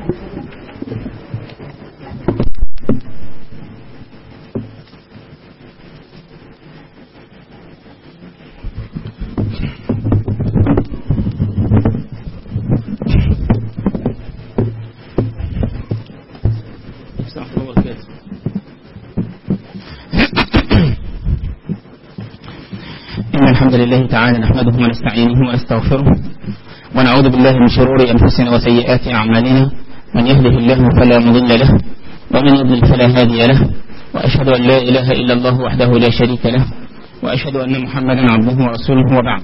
إن الحمد لله تعالى نحمده ونستعينه ونستغفره ونعوذ بالله من شرور أنفسنا وسيئات أعمالنا من يهده الله فلا مضل له ومن يضلل فلا هادي له وأشهد أن لا إله إلا الله وحده لا شريك له وأشهد أن محمدا عبده ورسوله وبعد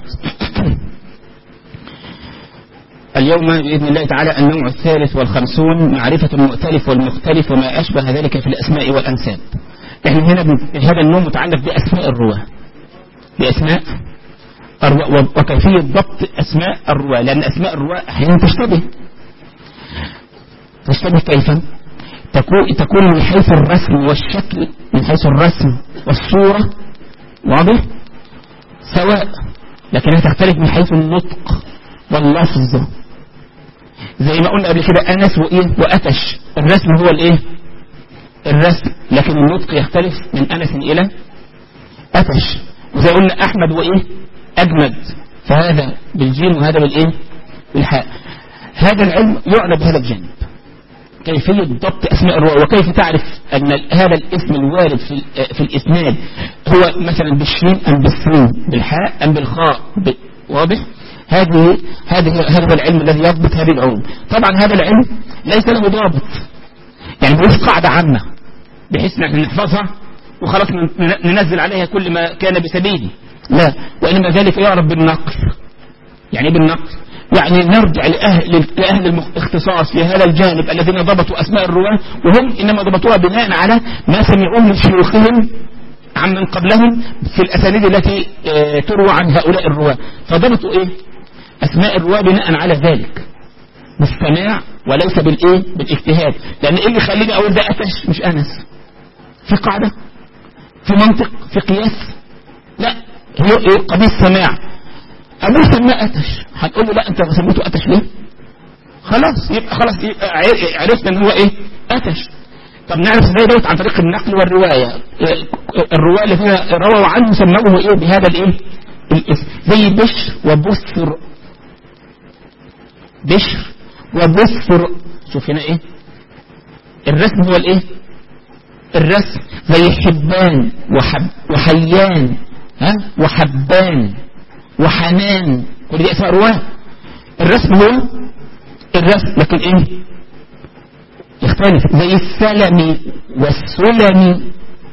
اليوم بإذن الله تعالى النوع الثالث والخمسون معرفة المؤتلف والمختلف وما أشبه ذلك في الأسماء والأنساب احنا هنا هذا النوع متعلق بأسماء الرواه بأسماء الرواة وكيفية ضبط أسماء الرواة لأن أسماء الرواة أحيانا تشتبه تشتبه كيف تكون, تكون من حيث الرسم والشكل من حيث الرسم والصورة واضح سواء لكنها تختلف من حيث النطق واللفظ زي ما قلنا قبل كده أنس وإيه وأتش الرسم هو الإيه الرسم لكن النطق يختلف من أنس إلى أتش وزي قلنا أحمد وإيه أجمد فهذا بالجيم وهذا بالإيه بالحاء هذا العلم يعنى بهذا الجانب كيفية ضبط أسماء الرواة وكيف تعرف أن هذا الاسم الوارد في, في الإسناد هو مثلا بالشين أم بالسين بالحاء أم بالخاء واضح هذه هذه هذا هو العلم الذي يضبط هذه العلوم طبعا هذا العلم ليس له ضابط يعني ملوش قاعدة عامة بحيث ان نحفظها وخلاص ننزل عليها كل ما كان بسبيله لا وإنما ذلك يعرف بالنقل يعني بالنقل يعني نرجع لأهل, لأهل الاختصاص في هذا الجانب الذين ضبطوا أسماء الرواة وهم إنما ضبطوها بناء على ما سمعوه من شيوخهم عمن قبلهم في الأسانيد التي تروى عن هؤلاء الرواة فضبطوا إيه أسماء الرواة بناء على ذلك بالسماع وليس بالإيه بالاجتهاد لأن إيه اللي يخليني أقول ده أتش مش أنس في قاعدة في منطق في قياس لا هي إيه قضية سماع أبوه سماه أتش هتقول له لا أنت سميته أتش ليه خلاص يبقى خلاص يبقى عرفنا ان هو ايه أتش طب نعرف ازاي دوت عن طريق النقل والرواية الرواية اللي فيها رووا عنه سموه ايه بهذا الايه الاسم زي بشر وبصر بشر وبصر شوف هنا ايه الرسم هو الايه الرسم زي حبان وحب وحيان ها وحبان وحنان كل دي اسماء رواه الرسم هو الرسم لكن ايه يختلف زي السلمي والسلمي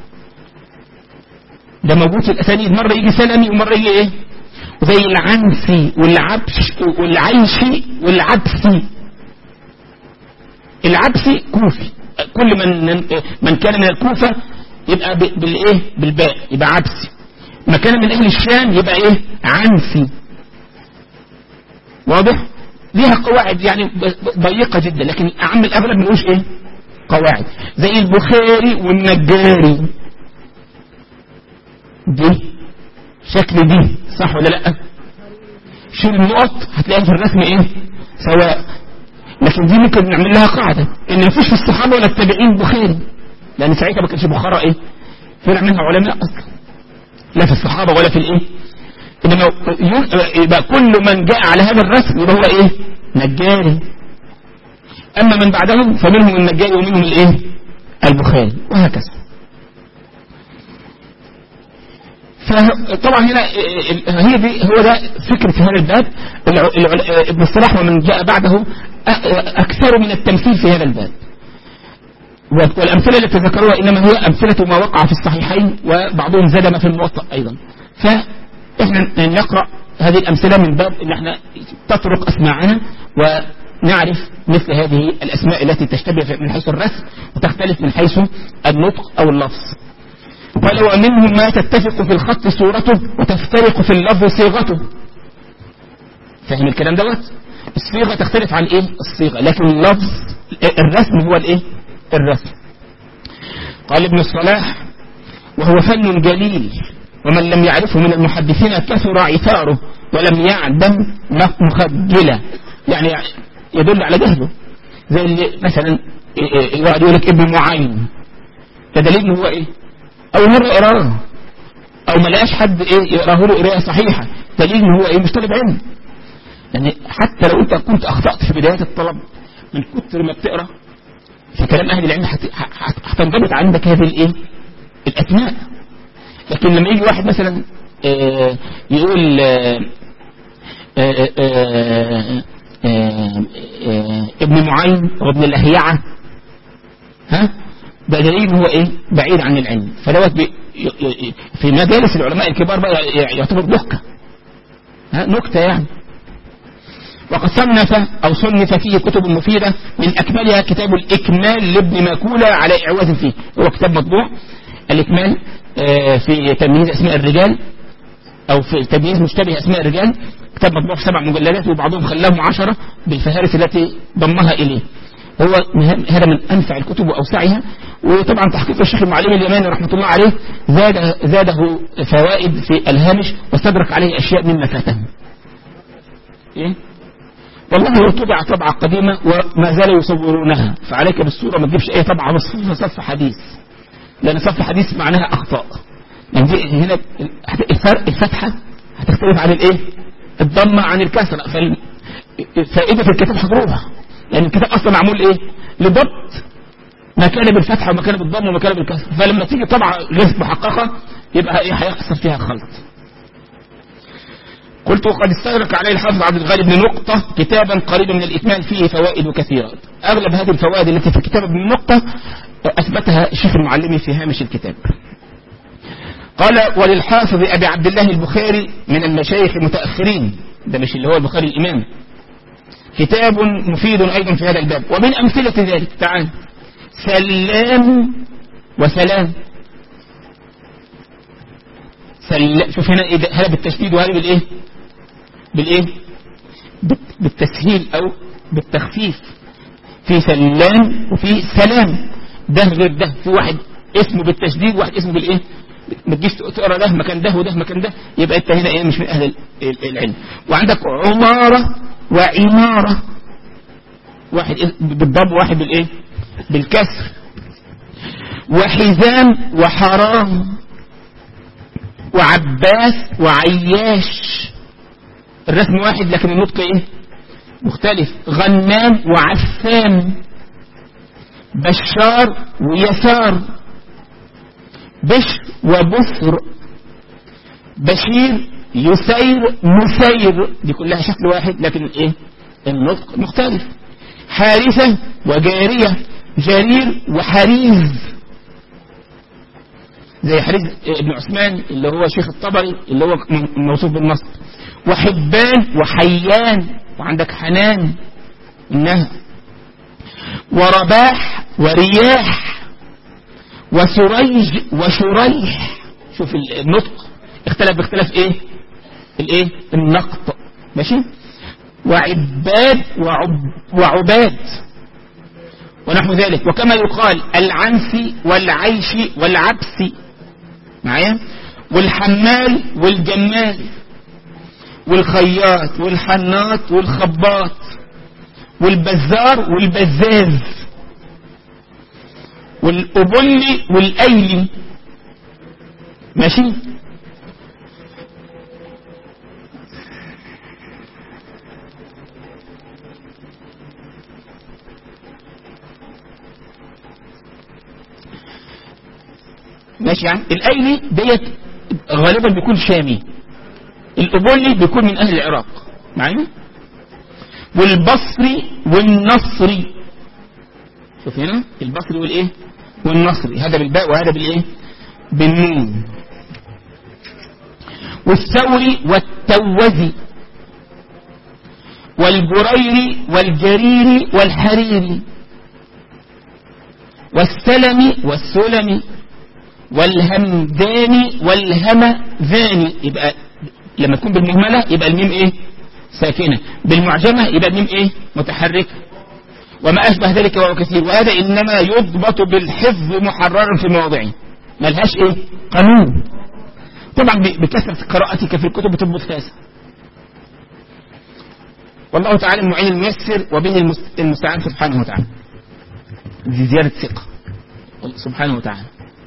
ده موجود في الاسانيد مره يجي سلمي ومره يجي ايه وزي العنسي والعبش والعيشي والعبسي العبسي كوفي كل من من كان من الكوفه يبقى بالايه بالباء يبقى عبسي ما كان من اهل الشام يبقى ايه عنسي واضح ليها قواعد يعني ضيقة جدا لكن أعم الأغلب ملوش إيه قواعد زي البخاري والنجاري دي شكل دي صح ولا لا شيل النقط هتلاقيها في الرسم ايه سواء لكن دي ممكن نعمل لها قاعدة ان مفيش في الصحابة ولا التابعين بخاري لان ساعتها ما كانش بخارى ايه طلع منها علماء اصلا لا في الصحابة ولا في الايه إنما يبقى كل من جاء على هذا الرسم يبقى هو إيه نجاري أما من بعدهم فمنهم النجاري ومنهم الإيه البخاري وهكذا فطبعا هنا هي دي هو ده فكرة هذا الباب ابن الصلاح ومن جاء بعده أكثر من التمثيل في هذا الباب والأمثلة التي ذكروها إنما هي أمثلة ما وقع في الصحيحين وبعضهم زاد ما في الموطأ أيضا ف احنا نقرأ هذه الأمثلة من باب ان احنا تطرق أسماعنا ونعرف مثل هذه الأسماء التي تشتبه من حيث الرسم وتختلف من حيث النطق أو اللفظ قال ومنهم ما تتفق في الخط صورته وتفترق في اللفظ صيغته فاهم الكلام دوت الصيغة تختلف عن ايه الصيغة لكن اللفظ الرسم هو الايه الرسم قال ابن الصلاح وهو فن جليل ومن لم يعرفه من المحدثين كثر عثاره ولم يعدم مخجلا يعني يدل على جهله زي اللي مثلا يقعد يقول لك ابن معين ده دليل ان هو ايه اول مره يقراه او ما لقاش حد ايه يقراه له قرايه صحيحه دليل ان هو ايه مش طالب علم يعني حتى لو انت كنت اخطات في بدايه الطلب من كتر ما بتقرا في كلام اهل العلم هتنضبط عندك هذه الايه الاسماء لكن لما يجي واحد مثلا آه يقول آه آه ابن معين وابن الاهيعة ها ده دليل هو ايه بعيد عن العلم فدوت في مجالس العلماء الكبار بقى يعتبر ضحكة ها نكتة يعني وقد صنف أو صنف فيه كتب مفيدة من أكملها كتاب الإكمال لابن ماكولة على إعواز فيه هو كتاب مطبوع الإكمال في تمييز أسماء الرجال أو في تمييز مشتبه أسماء الرجال كتاب مطبوع في سبع مجلدات وبعضهم خلاهم عشرة بالفهارس التي ضمها إليه هو هذا من أنفع الكتب وأوسعها وطبعا تحقيق الشيخ المعلم اليماني رحمة الله عليه زاد زاده فوائد في الهامش واستدرك عليه أشياء مما فاته إيه؟ والله هو طبع طبعة قديمة وما زالوا يصورونها فعليك بالصورة ما تجيبش أي طبعة مصفوفة صف حديث لأن صف حديث معناها أخطاء يعني دي هنا الفرق الفتحة هتختلف عن الإيه الضمة عن الكسرة فالفائدة في الكتاب هتروح لأن الكتاب أصلا معمول إيه لضبط ما كان بالفتحة وما كان بالضم وما كان بالكسر فلما تيجي طبعة غير محققة يبقى إيه هيحصل فيها خلط قلت وقد استغرق عليه الحافظ عبد الغالي بن نقطة كتابا قريبا من الإكمال فيه فوائد كثيرة أغلب هذه الفوائد التي في كتاب ابن نقطة أثبتها الشيخ المعلمي في هامش الكتاب قال وللحافظ أبي عبد الله البخاري من المشايخ المتأخرين ده مش اللي هو البخاري الإمام كتاب مفيد أيضا في هذا الباب ومن أمثلة ذلك تعال سلام وسلام سل... شوف هنا إيه هذا بالتشديد وهذا بالإيه بالإيه بالتسهيل أو بالتخفيف في سلام وفي سلام ده غير ده في واحد اسمه بالتشديد وواحد اسمه بالإيه ما تجيش تقرا ده مكان ده وده مكان ده يبقى انت هنا ايه مش من اهل العلم وعندك عمارة وعمارة واحد بالضب واحد بالايه بالكسر وحزام وحرام وعباس وعياش الرسم واحد لكن النطق ايه مختلف غنام وعفان بشار ويسار بشر وبصر بشير يسير مسير دي كلها شكل واحد لكن ايه النطق مختلف حارثة وجارية جرير وحريز زي حريز ابن عثمان اللي هو شيخ الطبري اللي هو موصوف بالنصب وحبان وحيان وعندك حنان انها ورباح ورياح وسريج وشريح شوف النطق اختلف باختلاف ايه الايه النقط ماشي وعباد وعب وعباد ونحو ذلك وكما يقال العنسي والعيش والعبس معايا والحمال والجمال والخياط والحناط والخباط والبزار والبزاز والأبلي والأيلي ماشي ماشي يعني الايلي ديت غالبا بيكون شامي الأبولي بيكون من أهل العراق معايا والبصري والنصري شوف هنا البصري والايه والنصري هذا بالباء وهذا بالايه بالنون والثوري والتوزي والبريري والجريري والحريري والسلمي والسلمي والهمداني والهمذاني يبقى لما تكون بالمهملة يبقى الميم ايه ساكنة بالمعجمة يبقى الميم ايه متحركة وما أشبه ذلك وهو كثير وهذا إنما يضبط بالحفظ محررا في مواضعه ملهاش ايه قانون طبعا بكثرة قراءتك في الكتب بتضبط كاسة والله تعالى المعين الميسر وبه المستعان سبحانه وتعالى دي زيادة ثقة سبحانه وتعالى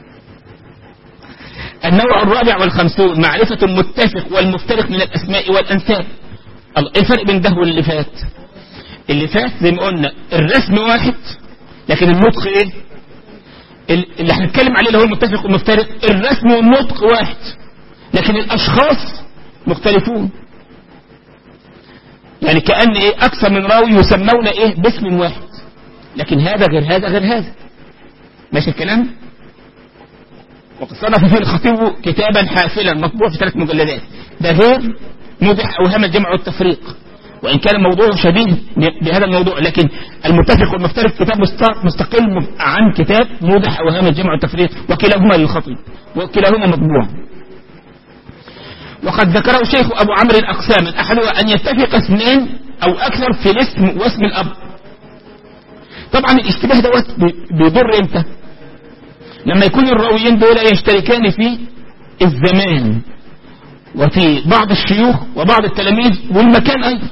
النوع الرابع والخمسون معرفة المتفق والمفترق من الأسماء والأنساب ايه الفرق بين ده واللي فات اللي فات زي ما قلنا الرسم واحد لكن النطق ايه اللي هنتكلم عليه اللي هو المتفق والمفترق الرسم والنطق واحد لكن الاشخاص مختلفون يعني كأن ايه اكثر من راوي يسمون ايه باسم واحد لكن هذا غير هذا غير هذا ماشي الكلام وقد صنف فيه الخطيب كتابا حافلا مطبوع في ثلاث مجلدات ده غير موضح اوهام الجمع والتفريق وإن كان الموضوع شبيه بهذا الموضوع لكن المتفق والمفترق كتاب مستقل عن كتاب موضح أوهام الجمع والتفريق وكلاهما للخطيب وكلاهما مطبوع وقد ذكره شيخ أبو عمرو أقساما أحدها أن يتفق اثنين أو أكثر في الاسم واسم الأب طبعا الاشتباه دوت بيضر امتى لما يكون الراويين دول يشتركان في الزمان وفي بعض الشيوخ وبعض التلاميذ والمكان أيضا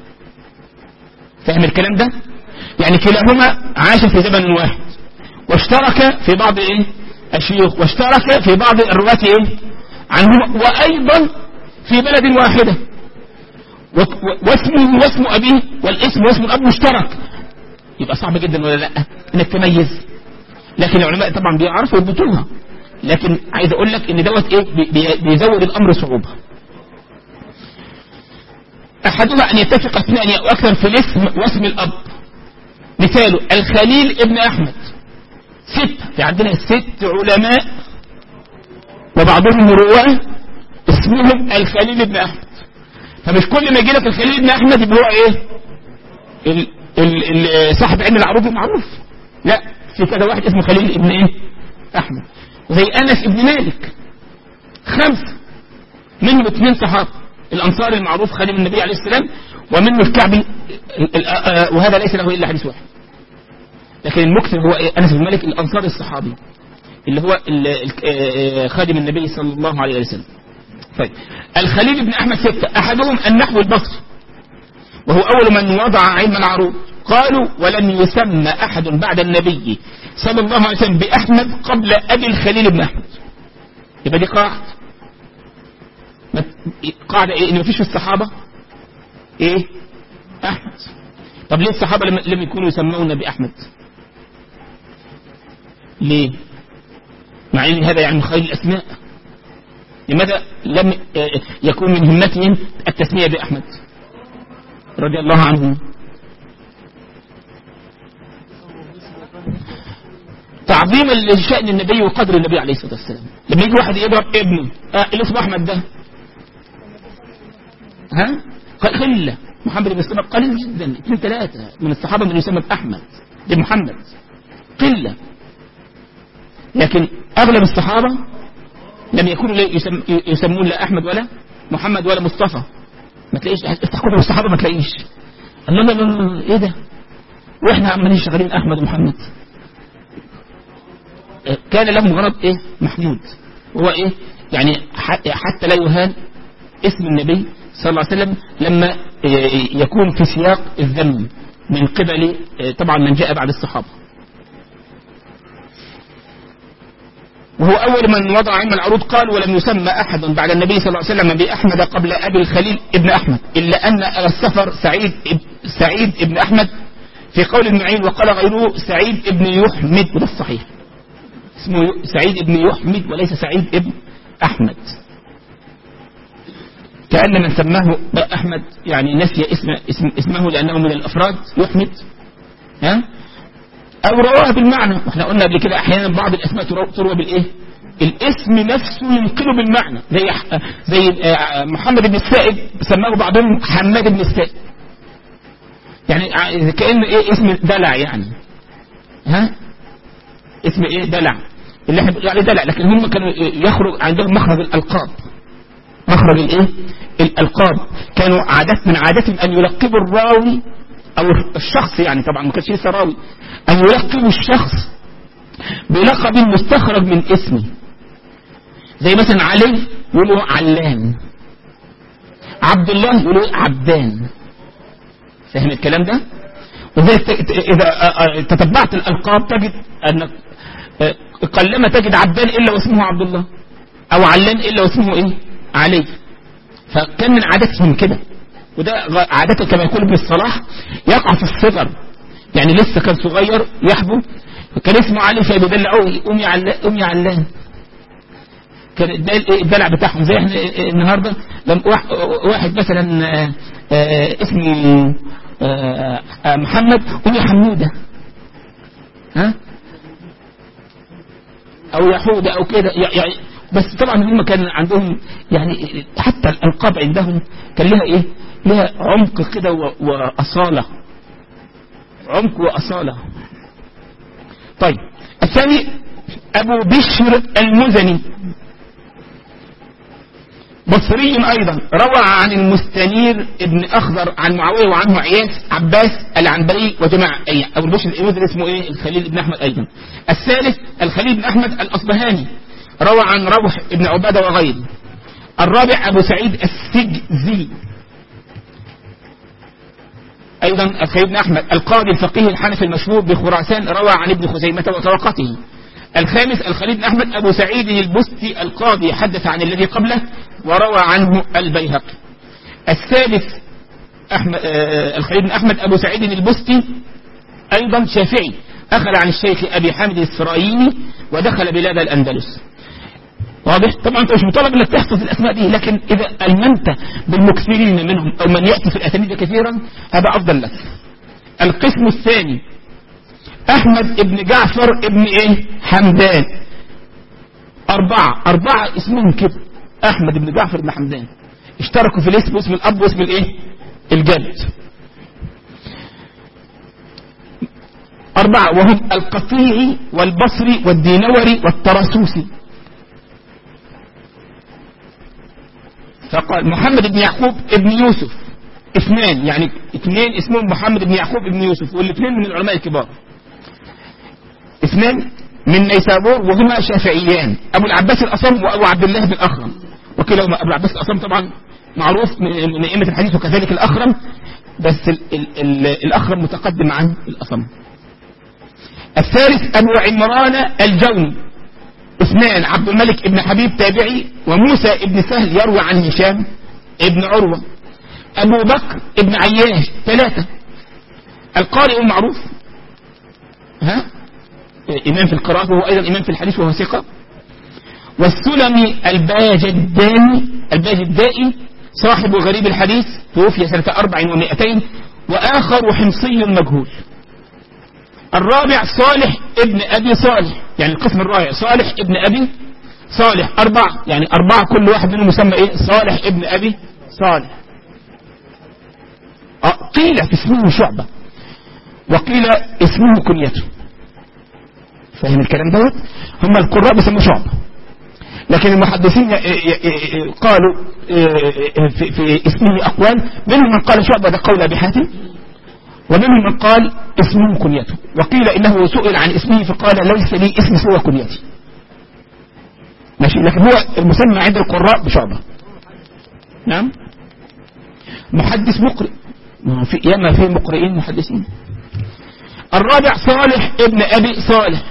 فاهم الكلام ده يعني كلاهما عاش في زمن واحد واشترك في بعض ايه الشيوخ واشترك في بعض الرواة ايه عنهما وايضا في بلد واحدة واسمه واسم ابيه والاسم واسم الاب مشترك يبقى صعب جدا ولا لا انك تميز لكن العلماء طبعا بيعرفوا يضبطوها لكن عايز اقول لك ان دوت ايه بيزود الامر صعوبة احدها ان يتفق اثنان او اكثر في الاسم واسم الاب مثاله الخليل ابن احمد ستة في عندنا ست علماء وبعضهم رواه اسمهم الخليل ابن احمد فمش كل ما يجي لك الخليل ابن احمد يبقى هو ايه ال ال ال صاحب علم العروض المعروف لا في كذا واحد اسمه خليل ابن ايه احمد وزي انس ابن مالك خمسة منهم اثنين صحابة الانصار المعروف خادم النبي عليه السلام ومنه الكعبي وهذا ليس له الا حديث واحد لكن المكثر هو انس بن مالك الانصاري الصحابي اللي هو خادم النبي صلى الله عليه وسلم طيب الخليل بن احمد ستة احدهم النحو البصري وهو اول من وضع علم العروض قالوا ولم يسمى احد بعد النبي صلى الله عليه وسلم باحمد قبل ابي الخليل بن احمد يبقى دي قاعده قاعده ايه ان مفيش في الصحابه ايه احمد طب ليه الصحابه لم يكونوا يسمون باحمد ليه مع ان هذا يعني من خير الاسماء لماذا لم يكون من همتهم التسميه باحمد رضي الله عنه تعظيما لشأن النبي وقدر النبي عليه الصلاة والسلام لما يجي واحد يضرب ابنه آه اللي اسمه أحمد ده ها قلة محمد بن سلمة قليل جدا اثنين ثلاثة من الصحابة من يسمى بأحمد بمحمد قلة لكن أغلب الصحابة لم يكونوا يسم يسمون لا أحمد ولا محمد ولا مصطفى ما تلاقيش افتح كتب الصحابة ما تلاقيش الله لا لا ايه ده واحنا عمالين شغالين أحمد ومحمد كان لهم غرض ايه محمود وهو ايه يعني حتى لا يهان اسم النبي صلى الله عليه وسلم لما يكون في سياق الذم من قبل طبعا من جاء بعد الصحابة وهو أول من وضع علم العروض قال ولم يسمى أحد بعد النبي صلى الله عليه وسلم بأحمد قبل أبي الخليل ابن أحمد إلا أن أبا السفر سعيد سعيد ابن أحمد في قول المعين وقال غيره سعيد ابن يحمد وده الصحيح اسمه سعيد ابن يحمد وليس سعيد ابن أحمد كأن من سماه أحمد يعني نسي اسم, اسم اسمه لأنه من الأفراد يحمد ها أو رواه بالمعنى واحنا قلنا قبل كده أحيانا بعض الأسماء تروى بالإيه الاسم نفسه ينقله بالمعنى زي زي محمد بن السائب سماه بعضهم حماد بن السائب يعني كأن إيه اسم دلع يعني ها اسم ايه دلع اللي احنا بنقول عليه دلع لكن هم كانوا يخرج عندهم مخرج الالقاب مخرج الايه الالقاب كانوا عادات من عاداتهم ان يلقبوا الراوي او الشخص يعني طبعا ما كانش لسه راوي ان يلقبوا الشخص بلقب مستخرج من اسمه زي مثلا علي يقولوا علان عبد الله يقولوا عبدان فاهم الكلام ده وذلك إذا تتبعت الألقاب تجد أن قلما تجد عبدان إلا واسمه عبد الله أو علان إلا واسمه إيه علي فكان من عادتهم كده وده عادة كما يقول ابن الصلاح يقع في الصغر يعني لسه كان صغير يحبو كان اسمه علي فبيدلعوه قوم يا علان قوم يا علان كان الدلع بتاعهم زي احنا النهارده لما واحد مثلا اسمه محمد قوم يا حموده ها او يحودة او كده يعني بس طبعا هم كان عندهم يعني حتى الالقاب عندهم كان لها ايه لها عمق كده واصاله عمق واصاله طيب الثاني ابو بشر المزني بصري ايضا روى عن المستنير ابن اخضر عن معاويه وعنه عياس عباس العنبري وجماعه اي ابو بشر المزني اسمه ايه الخليل بن احمد ايضا الثالث الخليل بن احمد الاصبهاني روى عن روح ابن عباده وغيره الرابع ابو سعيد السجزي ايضا الخليل بن احمد القاضي الفقيه الحنفي المشهور بخراسان روى عن ابن خزيمه وطبقته الخامس الخليل بن أحمد أبو سعيد البستي القاضي حدث عن الذي قبله وروى عنه البيهقي السادس أحمد آه الخليل بن أحمد أبو سعيد البستي أيضا شافعي أخذ عن الشيخ أبي حامد السرايني ودخل بلاد الأندلس واضح طبعا انت مش مطالب انك تحفظ الاسماء دي لكن اذا المنت بالمكثرين منهم او من ياتي في الاسانيد كثيرا هذا افضل لك القسم الثاني احمد ابن جعفر ابن ايه حمدان اربعة اربعة اسمهم كده احمد ابن جعفر ابن حمدان اشتركوا في الاسم واسم الاب واسم الايه الجد اربعة وهم القطيعي والبصري والدينوري والطرسوسي فقال محمد بن يعقوب ابن يوسف اثنان يعني اثنين اسمهم محمد بن يعقوب ابن يوسف والاثنين من العلماء الكبار اثنان من نيسابور وهما شافعيان ابو العباس الاصم وابو عبد الله بن الاخرم وكلاهما ابو العباس الاصم طبعا معروف من ائمه الحديث وكذلك الاخرم بس ال ال ال الاخرم متقدم عن الاصم الثالث ابو عمران الجوني اثنان عبد الملك ابن حبيب تابعي وموسى ابن سهل يروي عن هشام ابن عروه ابو بكر ابن عياش ثلاثه القارئ المعروف ها إمام في القراءة وهو أيضا إمام في الحديث وهو ثقة والسلمي الباجداني الباجدائي صاحب غريب الحديث توفي سنة أربع ومائتين وآخر حمصي مجهول الرابع صالح ابن أبي صالح يعني القسم الرابع صالح ابن أبي صالح أربعة يعني أربعة كل واحد منهم يسمى إيه صالح ابن أبي صالح قيل اسمه شعبة وقيل اسمه كنيته فاهم الكلام دوت هم القراء بيسموه شعبة لكن المحدثين قالوا في, في اسمه أقوال منهم من قال شعبة ده قول أبي حاتم ومنهم من قال اسمه كنيته وقيل إنه سئل عن اسمه فقال ليس لي اسم سوى كنيتي ماشي لكن هو المسمى عند القراء بشعبة نعم محدث مقرئ في ياما في مقرئين محدثين الرابع صالح ابن أبي صالح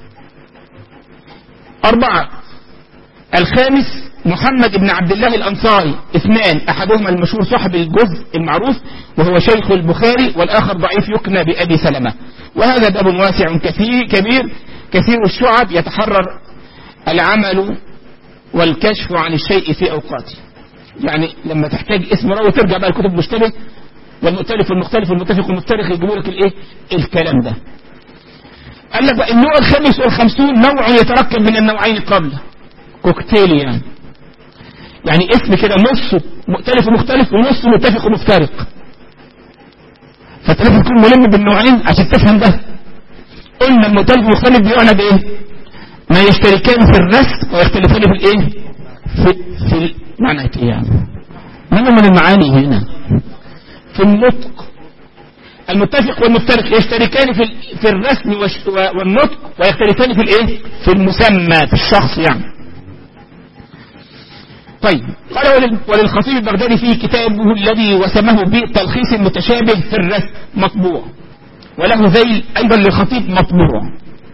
أربعة الخامس محمد بن عبد الله الأنصاري اثنان أحدهما المشهور صاحب الجزء المعروف وهو شيخ البخاري والآخر ضعيف يكنى بأبي سلمة وهذا باب واسع كثير كبير كثير الشعب يتحرر العمل والكشف عن الشيء في أوقاته يعني لما تحتاج اسم راوي ترجع بقى الكتب المشتبه والمؤتلف والمختلف والمتفق والمفترق يجيبوا لك الايه الكلام ده قال لك بقى النوع الخامس والخمسون نوع يتركب من النوعين قبله كوكتيل يعني يعني اسم كده نصه مؤتلف ومختلف ونصه متفق ومفترق فانت لازم تكون ملم بالنوعين عشان تفهم ده قلنا المؤتلف والمختلف بيعنى بايه ما يشتركان في الرسم ويختلفان في الايه في في معنى ايه يعني ما من المعاني هنا في النطق المتفق والمفترق يشتركان في في الرسم والنطق ويختلفان في الايه في المسمى في الشخص يعني طيب قال ولل- وللخطيب البغدادي في كتابه الذي وسمه بتلخيص المتشابه في الرسم مطبوع وله ذيل أيضا للخطيب مطبوع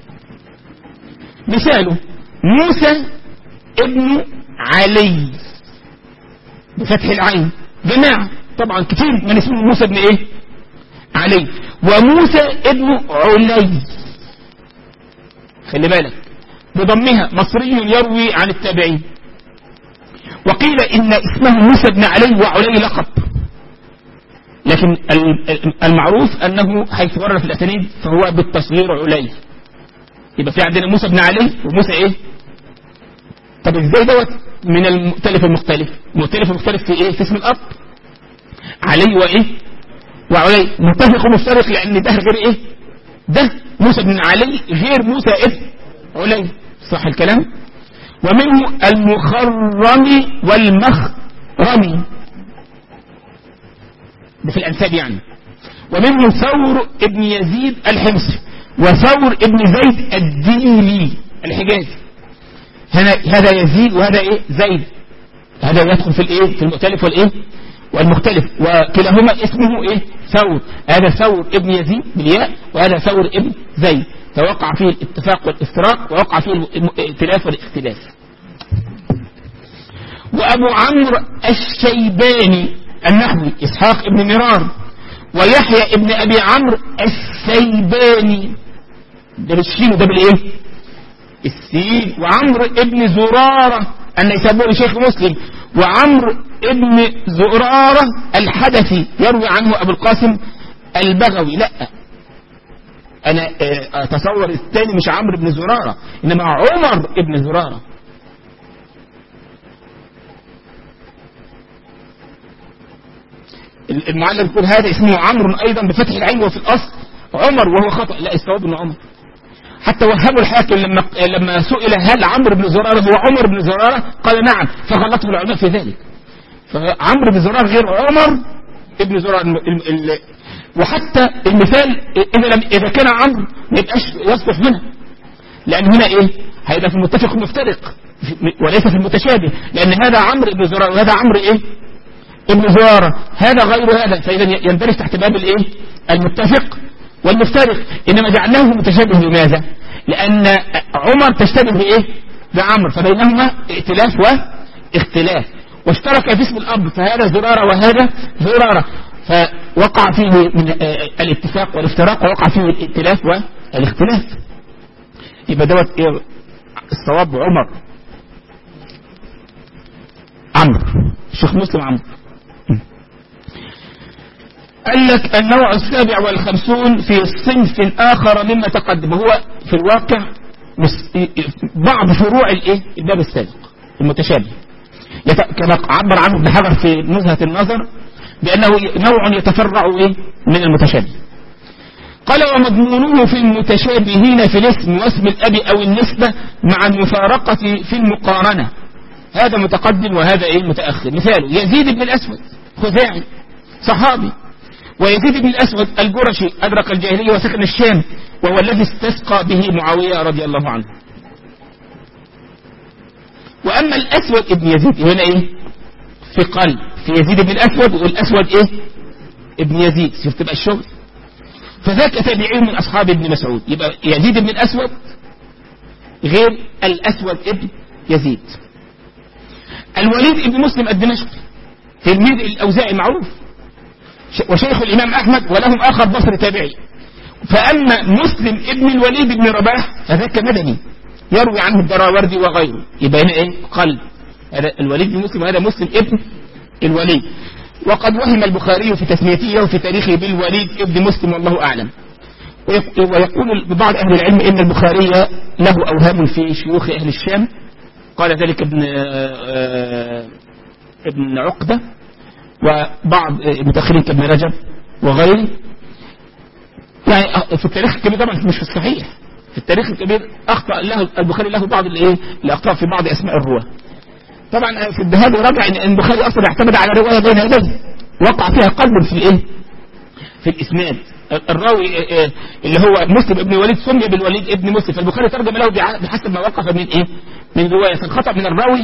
مثاله موسى ابن علي بفتح العين جماعة طبعا كتير من اسمه موسى ابن ايه علي وموسى ابن علي خلي بالك بضمها مصري يروي عن التابعين وقيل ان اسمه موسى بن علي وعلي لقب لكن ال- المعروف انه حيث ورد في الاسانيد فهو بالتصغير علي يبقى في عندنا موسى بن علي وموسى ايه طب ازاي دوت من المؤتلف المختلف المؤتلف المختلف في ايه في اسم الاب علي وايه وعلي متفق ومفترق لان ده غير ايه ده موسى بن علي غير موسى ابن علي صح الكلام ومنه المخرم والمخرم ده في الانساب يعني ومنه ثور ابن يزيد الحمصي وثور ابن زيد الديلي الحجازي هنا هذا يزيد وهذا ايه زيد هذا يدخل في الايه في المؤتلف والايه والمختلف وكلاهما اسمه ايه ثور هذا ثور ابن يزيد بالياء وهذا ثور ابن زيد فوقع فيه الاتفاق والافتراق ووقع فيه الائتلاف والاختلاف وابو عمرو الشيباني النحوي اسحاق ابن مرار ويحيى ابن ابي عمرو السيباني ده بالشين وده بالايه السين وعمرو ابن زرارة النيسابوري شيخ مسلم وعمرو ابن زرارة الحدثي يروي عنه ابو القاسم البغوي لا انا آه، اتصور الثاني مش عمرو بن زرارة انما عمر ابن زرارة المعلم يقول هذا اسمه عمرو ايضا بفتح العين وفي الاصل عمر وهو خطأ لا الصواب انه عمر حتى وهبوا الحاكم لما لما سئل هل عمرو بن زرارة هو عمر بن زرارة قال نعم فغلطه العلماء في ذلك فعمرو بن زرارة غير عمر ابن زرارة الم... ال... ال... وحتى المثال اذا لم اذا كان عمرو ما يبقاش يصلح منها لان هنا ايه هيبقى في المتفق المفترق وليس في المتشابه لان هذا عمرو بن زرارة وهذا عمرو ايه ابن زرارة هذا غير هذا فاذا يندرج تحت باب الايه المتفق والمفترق انما جعلناه متشابه لماذا لان عمر تشتبه بايه بعمر فبينهما ائتلاف واختلاف واشترك في اسم الاب فهذا زرارة وهذا زرارة فوقع فيه من آه، الاتفاق والافتراق ووقع فيه الائتلاف والاختلاف يبقى دوت ايه الصواب عمر عمرو الشيخ مسلم عمرو قال لك النوع السابع والخمسون في صنف آخر مما تقدم هو في الواقع مس- بعض فروع الايه الباب السابق المتشابه يت- كما عبر عنه ابن حجر في نزهة النظر بأنه نوع يتفرع ايه من المتشابه قال ومضمونه في المتشابهين في الاسم واسم الأب أو النسبة مع المفارقة في المقارنة هذا متقدم وهذا ايه متأخر مثاله يزيد بن الأسود خزاعي صحابي ويزيد بن الأسود الجرشي أدرك الجاهلية وسكن الشام وهو الذي استسقى به معاوية رضي الله عنه وأما الأسود ابن يزيد هنا إيه في قلب في يزيد بن الأسود والأسود إيه ابن يزيد شفت بقى الشغل فذاك تابعي من أصحاب ابن مسعود يبقى يزيد بن الأسود غير الأسود ابن يزيد الوليد ابن مسلم الدمشقي تلميذ الأوزاعي معروف وشيخ الإمام أحمد ولهم آخر بصر تابعي فأما مسلم ابن الوليد بن رباح فذاك مدني يروي عنه الدراوردي وغيره يبقى هنا ايه قلب هذا الوليد بن مسلم وهذا مسلم ابن الوليد وقد وهم البخاري في تسميته وفي تاريخه بالوليد ابن مسلم والله أعلم ويق- ويقول بعض أهل العلم إن البخاري له أوهام في شيوخ أهل الشام قال ذلك ابن آه، آه، ابن عقدة وبعض المتأخرين كابن رجب وغيره يعني في التاريخ الكبير طبعا مش في الصحيح في التاريخ الكبير أخطأ له البخاري له بعض الايه الأخطاء في بعض أسماء الرواة طبعا في الذهاب رجع ان البخاري أصلا اعتمد على رواية بين يديه وقع فيها قلب في الايه في الإسناد الراوي آه، آه، اللي هو مسلم ابن الوليد سمي بالوليد ابن مسلم فالبخاري ترجم له بع- بحسب ما وقف من ايه من رواية فالخطأ من الراوي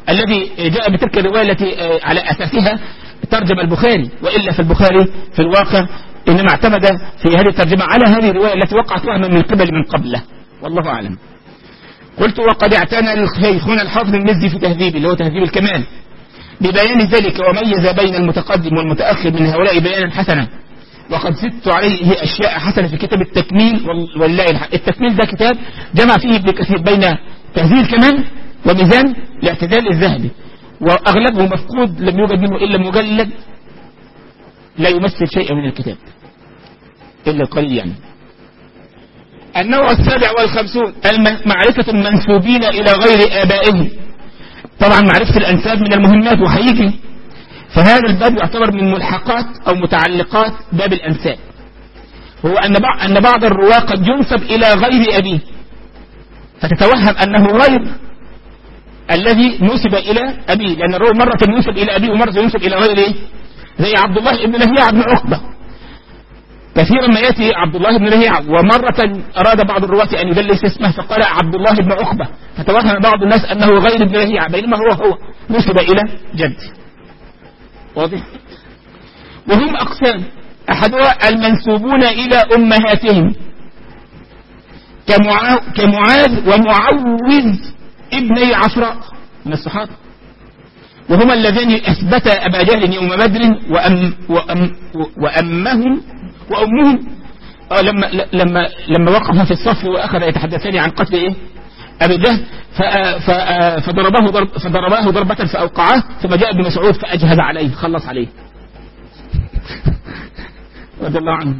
الذي جاء بتلك الرواية التي على أساسها ترجم البخاري وإلا في البخاري في الواقع إنما اعتمد في هذه الترجمة على هذه الرواية التي وقعت وهما من قبل من قبله والله أعلم قلت وقد اعتنى الشيخون الحافظ المزي في تهذيب اللي هو تهذيب الكمال ببيان ذلك وميز بين المتقدم والمتأخر من هؤلاء بيانا حسنا وقد زدت عليه أشياء حسنة في كتاب التكميل والله الحق التكميل ده كتاب جمع فيه ابن كثير بين تهذيب الكمال وميزان الاعتدال الذهبي وأغلبه مفقود لم يوجد منه إلا مجلد لا يمثل شيئا من الكتاب إلا القليل يعني النوع السابع والخمسون معرفة المنسوبين إلى غير آبائهم طبعا معرفة الأنساب من المهمات وهيجي فهذا الباب يعتبر من ملحقات أو متعلقات باب الأنساب هو أن أن بعض الرواة قد ينسب إلى غير أبيه فتتوهم أنه غير الذي نسب إلى أبيه لأن الرواة مرة ينسب إلى أبيه ومرة ينسب إلى غير إيه زي عبد الله بن لهيعة بن عقبة كثيرا ما يأتي عبد الله بن لهيعة ومرة أراد بعض الرواة أن يدلس اسمه فقال عبد الله بن عقبة فتوهم بعض الناس أنه غير ابن لهيعة بينما هو هو نسب إلى جد واضح وهم أقسام أحدها المنسوبون إلى أمهاتهم كمعاذ ومعوذ ابني عفراء من الصحابة وهما اللذان أثبتا أبا جهل يوم بدر وأم وأم وأمهم وأمهم آه لما لما لما وقف في الصف وأخذ يتحدثان عن قتل إيه أبي جهل فضربه ضرب فضرباه ضربة فأوقعه ثم جاء ابن مسعود فأجهز عليه خلص عليه رضي الله عنه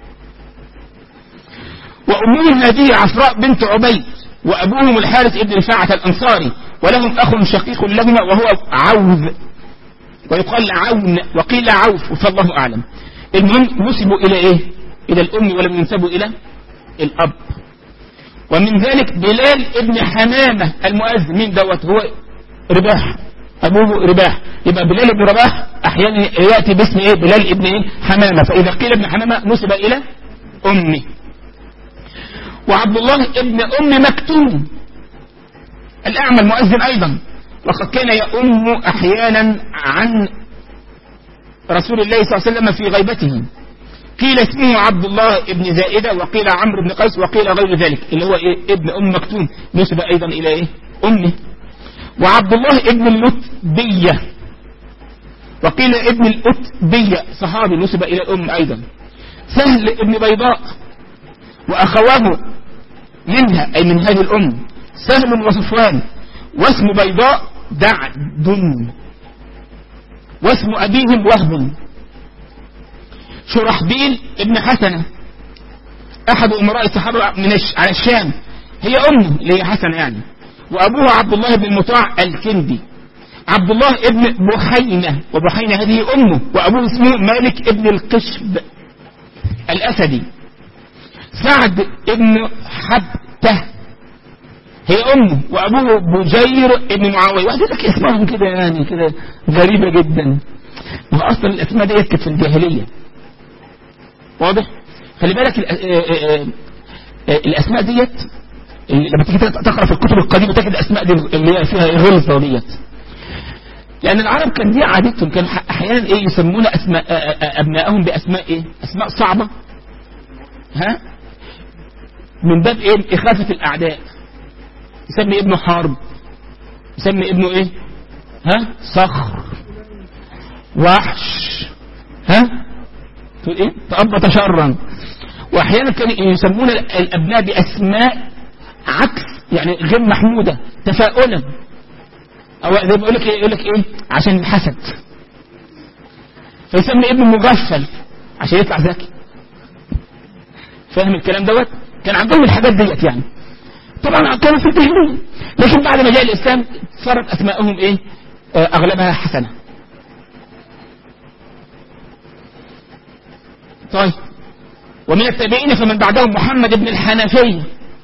وأمهم هذه عفراء بنت عبيد وأبوهم الحارث ابن رفاعة الأنصاري ولهم أخ شقيق لهما وهو عوذ ويقال عون وقيل عوف فالله أعلم المهم نسبوا إلى إيه إلى الأم ولم ينسبوا إلى الأب ومن ذلك بلال ابن حمامة المؤذن مين دوت هو رباح أبوه رباح يبقى بلال ابن رباح أحيانا يأتي باسم إيه بلال ابن إيه حمامة فإذا قيل ابن حمامة نسب إلى أمه وعبد الله ابن أم مكتوم الأعمى المؤذن أيضا وقد كان يؤم أحيانا عن رسول الله صلى الله عليه وسلم في غيبته قيل اسمه عبد الله ابن زائدة وقيل عمرو بن قيس وقيل غير ذلك اللي هو إيه ابن أم مكتوم نسب أيضا إلى إيه أمه وعبد الله ابن اللتبية وقيل ابن الأتبية صحابي نسب إلى الأم أيضا سهل ابن بيضاء وأخواه منها أي من هذه الأم سهل وصفوان واسم بيضاء دعد واسم أبيهم وهب شرحبيل ابن حسنة أحد أمراء الصحابة من على الشام هي أمه اللي هي حسنة يعني وأبوه عبد الله بن مطاع الكندي عبد الله ابن بحينة وبحينة هذه أمه وأبوه اسمه مالك ابن القشب الأسدي سعد ابن حبته هي أمه وأبوه بجير ابن معاوية واحد لك اسمهم كده يعني كده غريبة جدا وأصلا الأسماء ديت كانت في الجاهلية واضح خلي بالك الأسماء ديت لما تيجي تقرأ في الكتب القديمة تجد الأسماء دي اللي هي فيها غلظة ديت لأن العرب كان دي عادتهم كانوا أحيانا إيه يسمون أسماء أبنائهم بأسماء إيه أسماء صعبة ها من باب إيه إخافة الأعداء يسمي ابنه حرب يسمي ابنه إيه ها صخر وحش ها تقول إيه تأبط شرا وأحيانا كانوا يسمون الأبناء بأسماء عكس يعني غير محمودة تفاؤلا أو زي ما يقول لك إيه يقول لك إيه عشان الحسد فيسمي ابنه مغفل عشان يطلع ذكي فاهم الكلام دوت كان عندهم الحاجات ديت يعني طبعا كانوا في الجاهليه لكن بعد ما جاء الاسلام صارت اسماءهم ايه آه اغلبها حسنه طيب ومن التابعين فمن بعدهم محمد بن الحنفية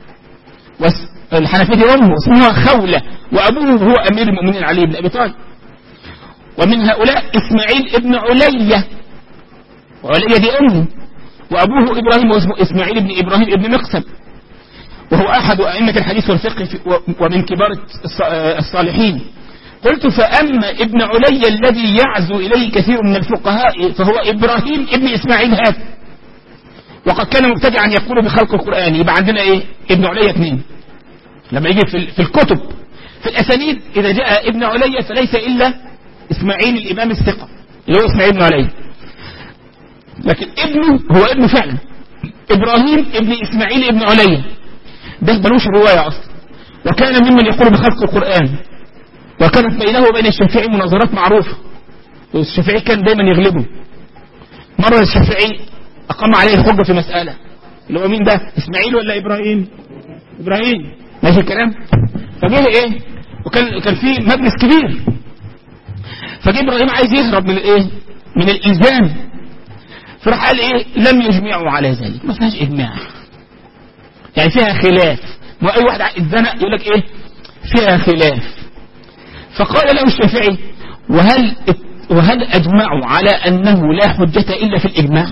الحنفية أمه اسمها خولة وأبوه هو أمير المؤمنين علي بن أبي طالب ومن هؤلاء إسماعيل ابن علية وعلية دي أمه وأبوه إبراهيم واسمه إسماعيل بن إبراهيم ابن مقسم وهو أحد أئمة الحديث والفقه ومن كبار الصالحين قلت فأما ابن علي الذي يعزو إليه كثير من الفقهاء فهو إبراهيم ابن إسماعيل هذا وقد كان مبتدعا يقول بخلق القرآن يبقى عندنا إيه ابن علي اثنين لما يجي في, في الكتب في الأسانيد إذا جاء ابن علي فليس إلا إسماعيل الإمام الثقة اللي هو إسماعيل بن علي لكن ابنه هو ابنه فعلا إبراهيم ابن إسماعيل ابن علي ده ملوش رواية أصلا وكان ممن يقول بخلق القرآن وكانت بينه وبين الشافعي مناظرات معروفة والشافعي كان دايما يغلبه مرة الشافعي أقام عليه الحجة في مسألة اللي هو مين ده إسماعيل ولا إبراهيم إبراهيم ماشي الكلام فجه إيه وكان كان في مجلس كبير فجه إبراهيم عايز يهرب من الإيه من الإلزام فراح قال إيه لم يجمعوا على ذلك ما فيهاش إجماع يعني فيها خلاف ما أي واحد اتزنق يقول لك إيه فيها خلاف فقال له الشافعي وهل وهل أجمعوا على أنه لا حجة إلا في الإجماع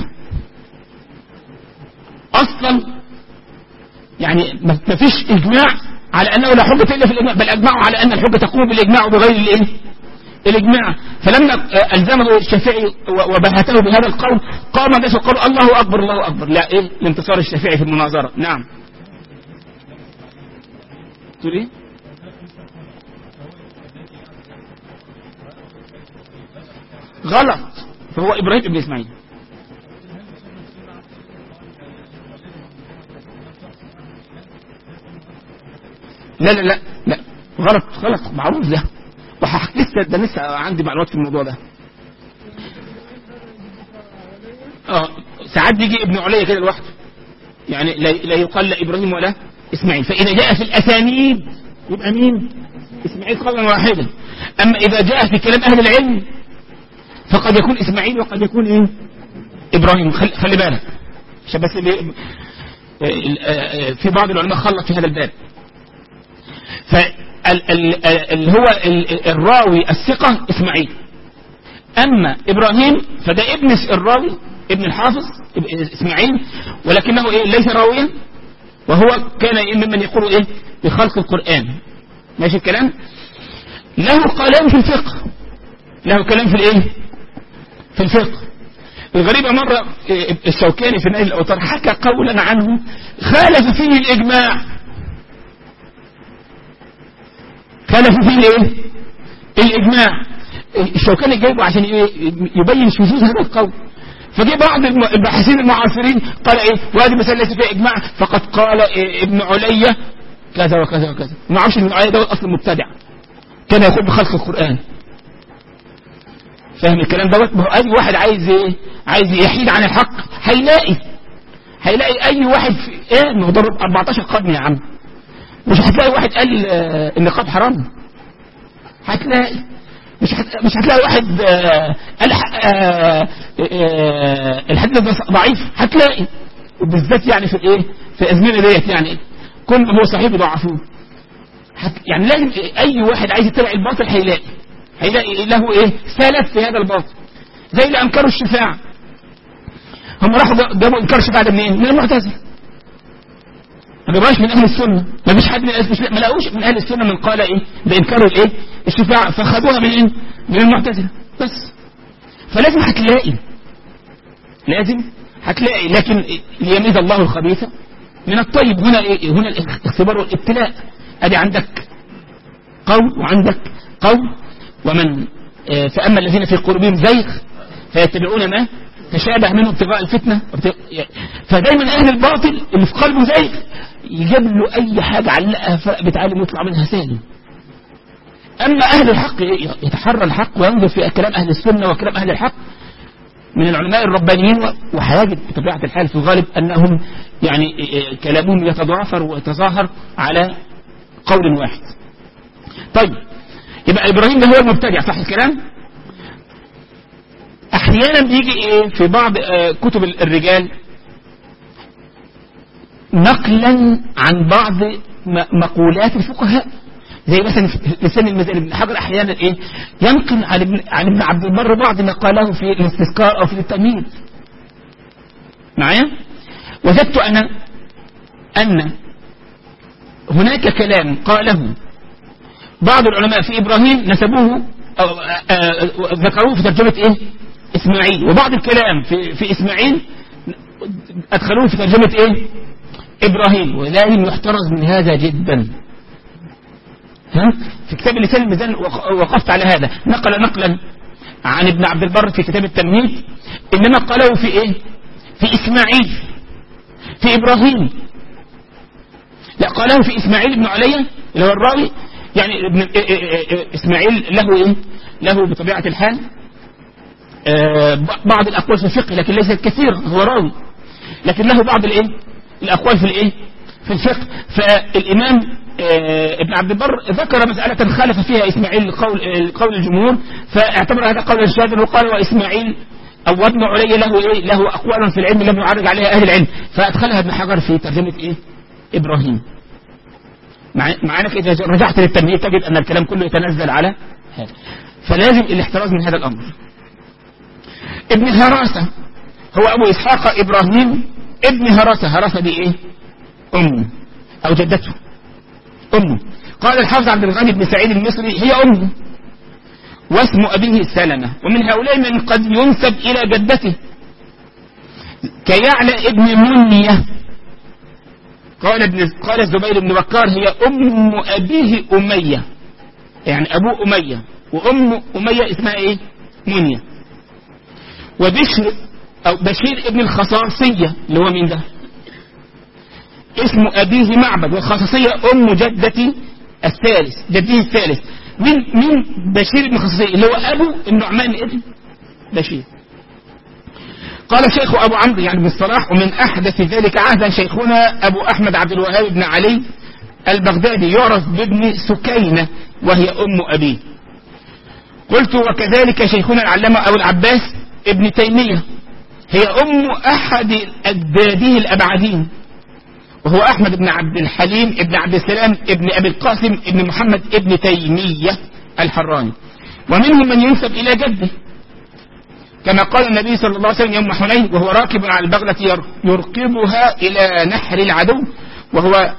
أصلا يعني ما فيش إجماع على أنه لا حجة إلا في الإجماع بل أجمعوا على أن الحجة تقوم بالإجماع وبغير الإيه الإجماع فلما ألزمه الشافعي وبهته بهذا القول قام الناس وقالوا الله أكبر الله أكبر لا إيه لانتصار الشافعي في المناظرة نعم تقول إيه غلط فهو إبراهيم ابن إسماعيل لا لا لا لا غلط غلط معروف ده وهحكي لسه ده لسه عندي معلومات في الموضوع ده اه ساعات بيجي ابن عليا كده لوحده يعني لا, لا يقال لا ابراهيم ولا اسماعيل فاذا جاء في الاسانيد يبقى مين اسماعيل قولا واحدا اما اذا جاء في كلام اهل العلم فقد يكون اسماعيل وقد يكون ايه ابراهيم خلي, خلي بالك عشان بس في بعض العلماء خلط في هذا الباب فاللي هو الراوي الثقة اسماعيل اما ابراهيم فده ابن الراوي ابن الحافظ اسماعيل ولكنه ايه ليس راويا وهو كان ممن يقول ايه بخلق القرآن ماشي الكلام له كلام في الفقه له كلام في الايه في الفقه الغريبة مرة الشوكاني في نهي الأوتار حكى قولا عنه خالف فيه الإجماع خالف فيه الايه الإجماع الشوكاني جايبه عشان يبين شذوذ هذا القول فجاء بعض الباحثين المعاصرين قال ايه وهذه مسألة ليس فيها إجماع فقد قال إيه ابن عليا كذا وكذا وكذا ما عرفش ابن عليا ده أصلا مبتدع كان يقول بخلق القرآن فاهم الكلام دوت ما هو اي واحد عايز ايه عايز يحيد عن الحق هيلاقي هيلاقي اي واحد في ايه ما هو ضرب 14 قرن يا عم مش هتلاقي واحد قال آه النقاب حرام هتلاقي مش هت... مش هتلاقي واحد آه قال آه آه الحديث ده ضعيف هتلاقي وبالذات يعني في الايه في الازمنه ديت يعني كل هو صحيح ضعفوه هت... يعني لازم اي واحد عايز يتبع الباطل هيلاقي هيلاقي له ايه سلف في هذا الباطل زي اللي انكروا الشفاعة هم راحوا جابوا انكار الشفاعة ده منين من المعتزله ما جابوهاش من اهل السنة ما فيش حد من اهل السنة ما لقوش من اهل السنة من قال ايه بانكار الايه الشفاعة فخدوها من ايه من المعتزله بس فلازم هتلاقي لازم هتلاقي لكن ليميز الله الخبيث من الطيب هنا إيه؟ هنا الاختبار والابتلاء ادي عندك قول وعندك قول ومن فأما الذين في قلوبهم زيغ فيتبعون ما تشابه منه ابتغاء الفتنة فدايما أهل الباطل اللي في قلبه زيغ يجيب له أي حاجة علقها فرق بتعلم ويطلع منها سالم أما أهل الحق يتحرى الحق وينظر في كلام أهل السنة وكلام أهل الحق من العلماء الربانيين وهيجد بطبيعة الحال في الغالب أنهم يعني كلامهم يتضافر ويتظاهر على قول واحد طيب يبقى إبراهيم ده هو المبتدع صح الكلام أحيانا بيجي إيه في بعض كتب الرجال نقلا عن بعض مقولات الفقهاء زي مثلا في لسان المزال ابن حجر احيانا ايه ينقل عن ابن عن ابن عبد البر بعض ما قاله في الاستذكار او في التمهيد معايا وجدت انا ان هناك كلام قاله بعض العلماء في إبراهيم نسبوه أو ذكروه في ترجمة إيه إسماعيل وبعض الكلام في, في إسماعيل أدخلوه في ترجمة إيه إبراهيم ولازم يحترز من هذا جدا ها؟ في كتاب لسان الميزان وقفت على هذا نقل نقلا عن ابن عبد البر في كتاب التمهيد إنما قاله في إيه في إسماعيل في إبراهيم لا قاله في إسماعيل بن عليا اللي هو الراوي يعني ابن إسماعيل له إيه له بطبيعة الحال آه بعض الأقوال في الفقه لكن ليست كثيرة هو راوي لكن له بعض الإيه الأقوال في الإيه في الفقه فالإمام آه ابن عبد البر ذكر مسألة خالف فيها إسماعيل قول, قول الجمهور فاعتبر هذا قول الشاذ وقال وإسماعيل أو ابن علي له إيه له أقوال في العلم لم يعرض عليها أهل العلم فأدخلها ابن حجر في ترجمة إيه إبراهيم معانك إذا رجعت للتنمية تجد أن الكلام كله يتنزل على هذا فلازم الاحتراز من هذا الأمر ابن هراسة هو أبو إسحاق إبراهيم ابن هراسة هراسة دي إيه أمه أو جدته أمه قال الحافظ عبد الغني بن سعيد المصري هي أمه واسم أبيه سلمة ومن هؤلاء من قد ينسب إلى جدته كيعلى ابن منية قال ابن قال الزبير بن بكار هي أم أبيه أمية يعني أبوه أمية وأم أمية اسمها إيه منية وبشر أو بشير ابن الخصاصية اللي هو مين ده اسم أبيه معبد والخصاصية أم جدتي الثالث جده الثالث من من بشير ابن الخصاصية اللي هو أبو النعمان ابن بشير قال الشيخ أبو عمرو يعني بن الصلاح ومن أحدث ذلك عهدا شيخنا أبو أحمد عبد الوهاب بن علي البغدادي يعرف بابن سكينة وهي أم أبيه قلت وكذلك شيخنا العلامة أبو العباس ابن تيمية هي أم أحد أجداده الأبعدين وهو أحمد بن عبد الحليم ابن عبد السلام ابن أبي القاسم ابن محمد ابن تيمية الحراني ومنهم من ينسب إلى جده كما قال النبي صلى الله عليه وسلم يوم حنين وهو راكب على البغلة يركبها إلى نحر العدو وهو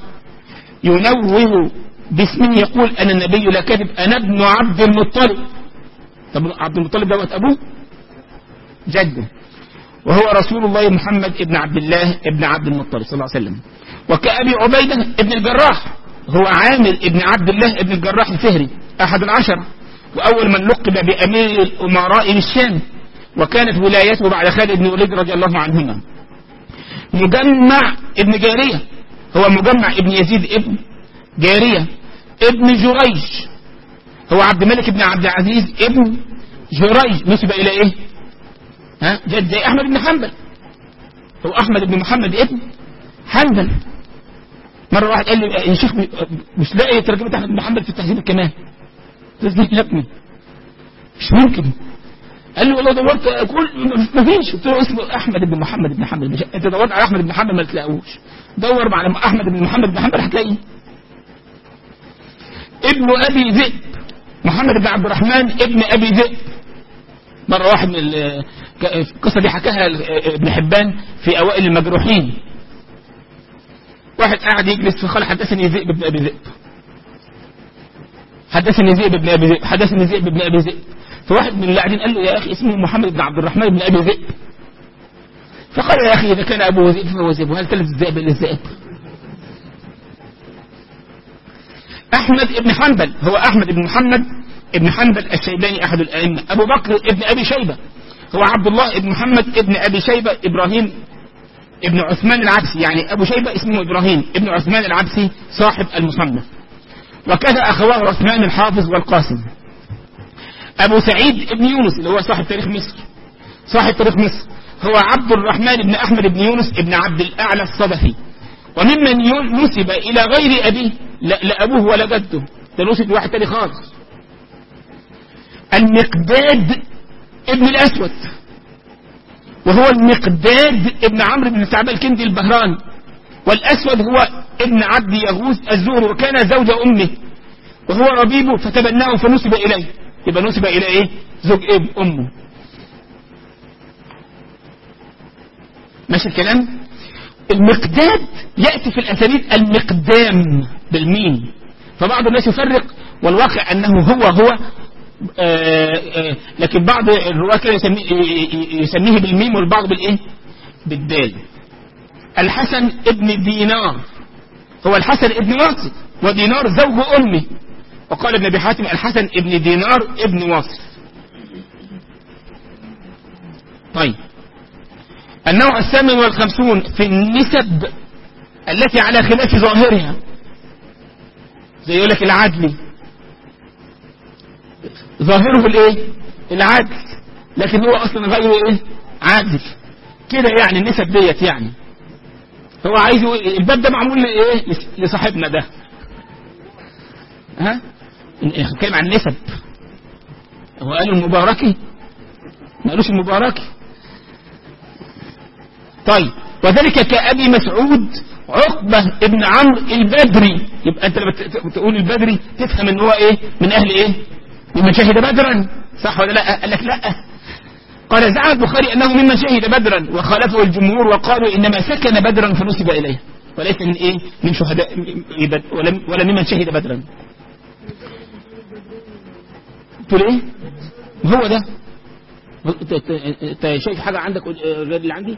ينوه باسمه يقول أنا النبي لا كذب أنا ابن عبد المطلب طب عبد المطلب دوت أبوه جده وهو رسول الله محمد ابن عبد الله ابن عبد المطلب صلى الله عليه وسلم وكأبي عبيدة ابن الجراح هو عامر ابن عبد الله ابن الجراح الفهري أحد العشر وأول من لقب بأمير الأمراء بالشام وكانت ولايته بعد خالد بن وليد رضي الله عنهما مجمع ابن جارية هو مجمع ابن يزيد ابن جارية ابن جريج هو عبد الملك بن عبد العزيز ابن جريج نسب إلى إيه ها جد زي أحمد بن حنبل هو أحمد بن محمد ابن حنبل مرة واحد قال لي يا شيخ مش لاقي ترجمة أحمد بن حنبل في التهذيب الكمال تسجيل يا ابني مش ممكن قال لي والله دورت كل ما فيش قلت له اسمه احمد بن محمد بن حنبل مش انت دورت على احمد بن حنبل ما تلاقوش دور على احمد بن محمد بن حنبل هتلاقيه ابن ابي ذئب محمد بن عبد الرحمن ابن ابي ذئب مرة واحد من القصة دي حكاها ابن حبان في اوائل المجروحين واحد قاعد يجلس فقال حدثني ذئب بن ابي ذئب حدثني ذئب بن ابي ذئب حدثني ذئب بن ابي ذئب فواحد من اللي قاعدين قال له يا اخي اسمه محمد بن عبد الرحمن بن ابي ذئب فقال يا اخي اذا كان ابوه ذئب فهو ذئب وهل تلد الذئب الا الذئب احمد بن حنبل هو احمد بن محمد ابن حنبل الشيباني احد الائمه ابو بكر ابن ابي شيبه هو عبد الله بن محمد ابن ابي شيبه ابراهيم ابن عثمان العبسي يعني ابو شيبه اسمه ابراهيم ابن عثمان العبسي صاحب المصنف وكذا اخواه عثمان الحافظ والقاسم أبو سعيد بن يونس اللي هو صاحب تاريخ مصر صاحب تاريخ مصر هو عبد الرحمن بن أحمد بن يونس بن عبد الأعلى الصدفي وممن نسب إلى غير أبيه لا, لا أبوه ولا جده ده نسب لواحد تاني خالص المقداد ابن الأسود وهو المقداد ابن عمرو بن سعبان الكندي البهراني والأسود هو ابن عبد يغوث الزهري وكان زوج أمه وهو ربيبه فتبناه فنسب إليه يبقى نسب إلى إيه زوج اب أمه ماشي الكلام المقداد يأتي في الأسانيد المقدام بالميم فبعض الناس يفرق والواقع أنه هو هو آه، آه، لكن بعض الرواة كده يسميه, يسميه بالميم والبعض بالايه بالدال الحسن ابن دينار هو الحسن ابن واصف ودينار زوج امه وقال ابن ابي حاتم الحسن ابن دينار ابن واصف طيب النوع الثامن والخمسون في النسب التي على خلاف ظاهرها زي يقول لك العدل ظاهره الايه العدل لكن هو اصلا غير ايه عادل كده يعني النسب ديت يعني هو عايز الباب ده معمول لايه لصاحبنا ده ها نتكلم عن النسب هو قالوا المباركي ما قالوش المباركي طيب وذلك كأبي مسعود عقبة ابن عمرو البدري يبقى انت لما تقول البدري تفهم ان هو ايه من اهل ايه ممن شهد بدرا صح ولا لا قال لك لا قال زعم البخاري انه ممن شهد بدرا وخالفه الجمهور وقالوا انما سكن بدرا فنسب اليه وليس من ايه من شهداء ولا, ولا ممن شهد بدرا تقول ايه هو ده انت شايف حاجه عندك غير اللي عندي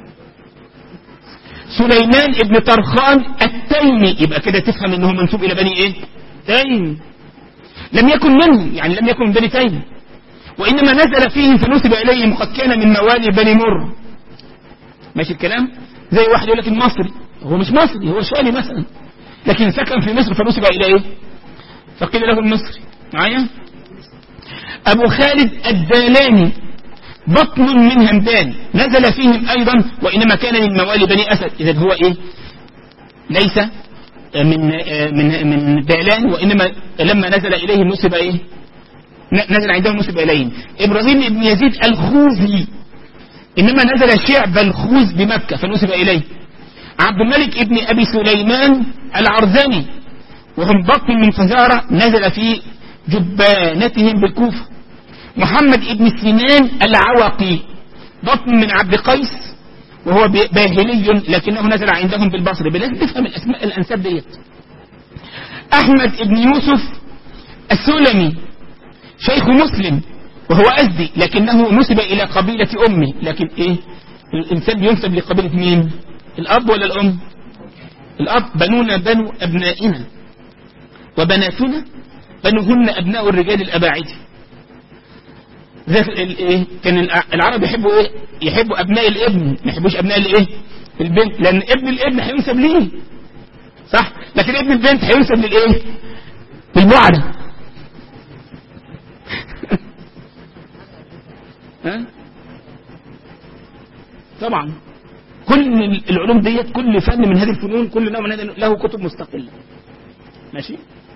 سليمان ابن طرخان التيمي يبقى كده تفهم انه منسوب الى بني ايه تيم لم يكن منهم يعني لم يكن من بني تيم وانما نزل فيهم فنسب اليهم قد كان من موالي بني مر ماشي الكلام زي واحد يقول لك المصري هو مش مصري هو شامي مثلا لكن سكن في مصر فنسب الى ايه فقيل له المصري معايا ابو خالد الدالاني بطن من همدان نزل فيهم أيضا وإنما كان من موالي بني أسد إذا هو إيه ليس من من من دالان وإنما لما نزل إليهم نسب إيه نزل عندهم نسب إليهم إبراهيم بن يزيد الخوذي إنما نزل شعب الخوذ بمكة فنسب إليه عبد الملك ابن أبي سليمان العرزاني وهم بطن من فزارة نزل في جبانتهم بالكوفة محمد ابن سنان العوقي بطن من عبد قيس وهو باهلي لكنه نزل عندهم بالبصر بلازم تفهم الاسماء الانساب ديت احمد ابن يوسف السلمي شيخ مسلم وهو ازدي لكنه نسب الى قبيلة امه لكن ايه الانسان ينسب لقبيلة مين الاب ولا الام الاب بنونا بنو ابنائنا وبناتنا بنوهن ابناء الرجال الاباعدة زي الايه كان العرب يحبوا ايه يحبوا ابناء الابن ما يحبوش ابناء الايه البنت لان ابن الابن هينسب ليه صح لكن ابن البنت هينسب للايه للبعد ها طبعا كل العلوم ديت كل فن من هذه الفنون كل نوع من هذه له كتب مستقله ماشي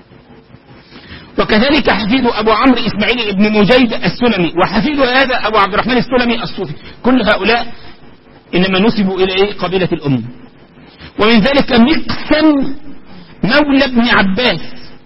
وكذلك حفيد أبو عمرو إسماعيل بن مجيد السلمي وحفيد هذا أبو عبد الرحمن السلمي الصوفي كل هؤلاء إنما نسبوا إلى إيه قبيلة الأم ومن ذلك مقسم مولى ابن عباس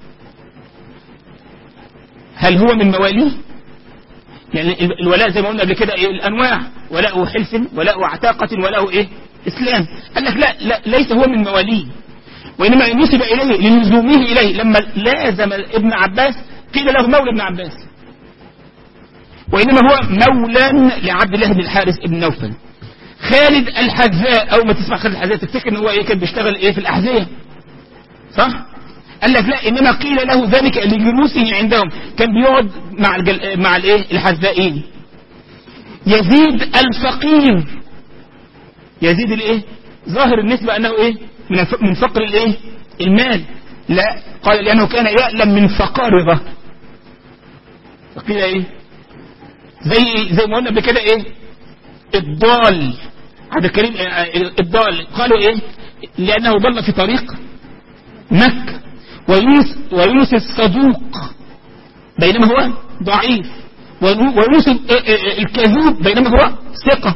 هل هو من مواليه يعني الولاء زي ما قلنا قبل كده إيه الأنواع ولاء حلف ولاء عتاقة ولاء إيه إسلام قال لك لا, لا ليس هو من مواليه وإنما نسب إليه للزومه إليه لما لازم ابن عباس قيل له مولى ابن عباس وإنما هو مولى لعبد الله بن الحارث بن نوفل خالد الحذاء أول ما تسمع خالد الحذاء تفتكر إن هو إيه كان بيشتغل إيه في الأحذية صح؟ قال لك لا إنما قيل له ذلك لجلوسه عندهم كان بيقعد مع الجل... مع الإيه الحذائين يزيد الفقير يزيد الإيه ظاهر النسبة أنه إيه من من فقر الايه المال لا قال لانه كان يألم من فقارضه فقيل ايه زي زي ما قلنا قبل كده ايه الضال عبد الكريم الضال قالوا ايه لانه ضل في طريق مكة ويونس ويونس الصدوق بينما هو ضعيف ويونس الكذوب بينما هو ثقة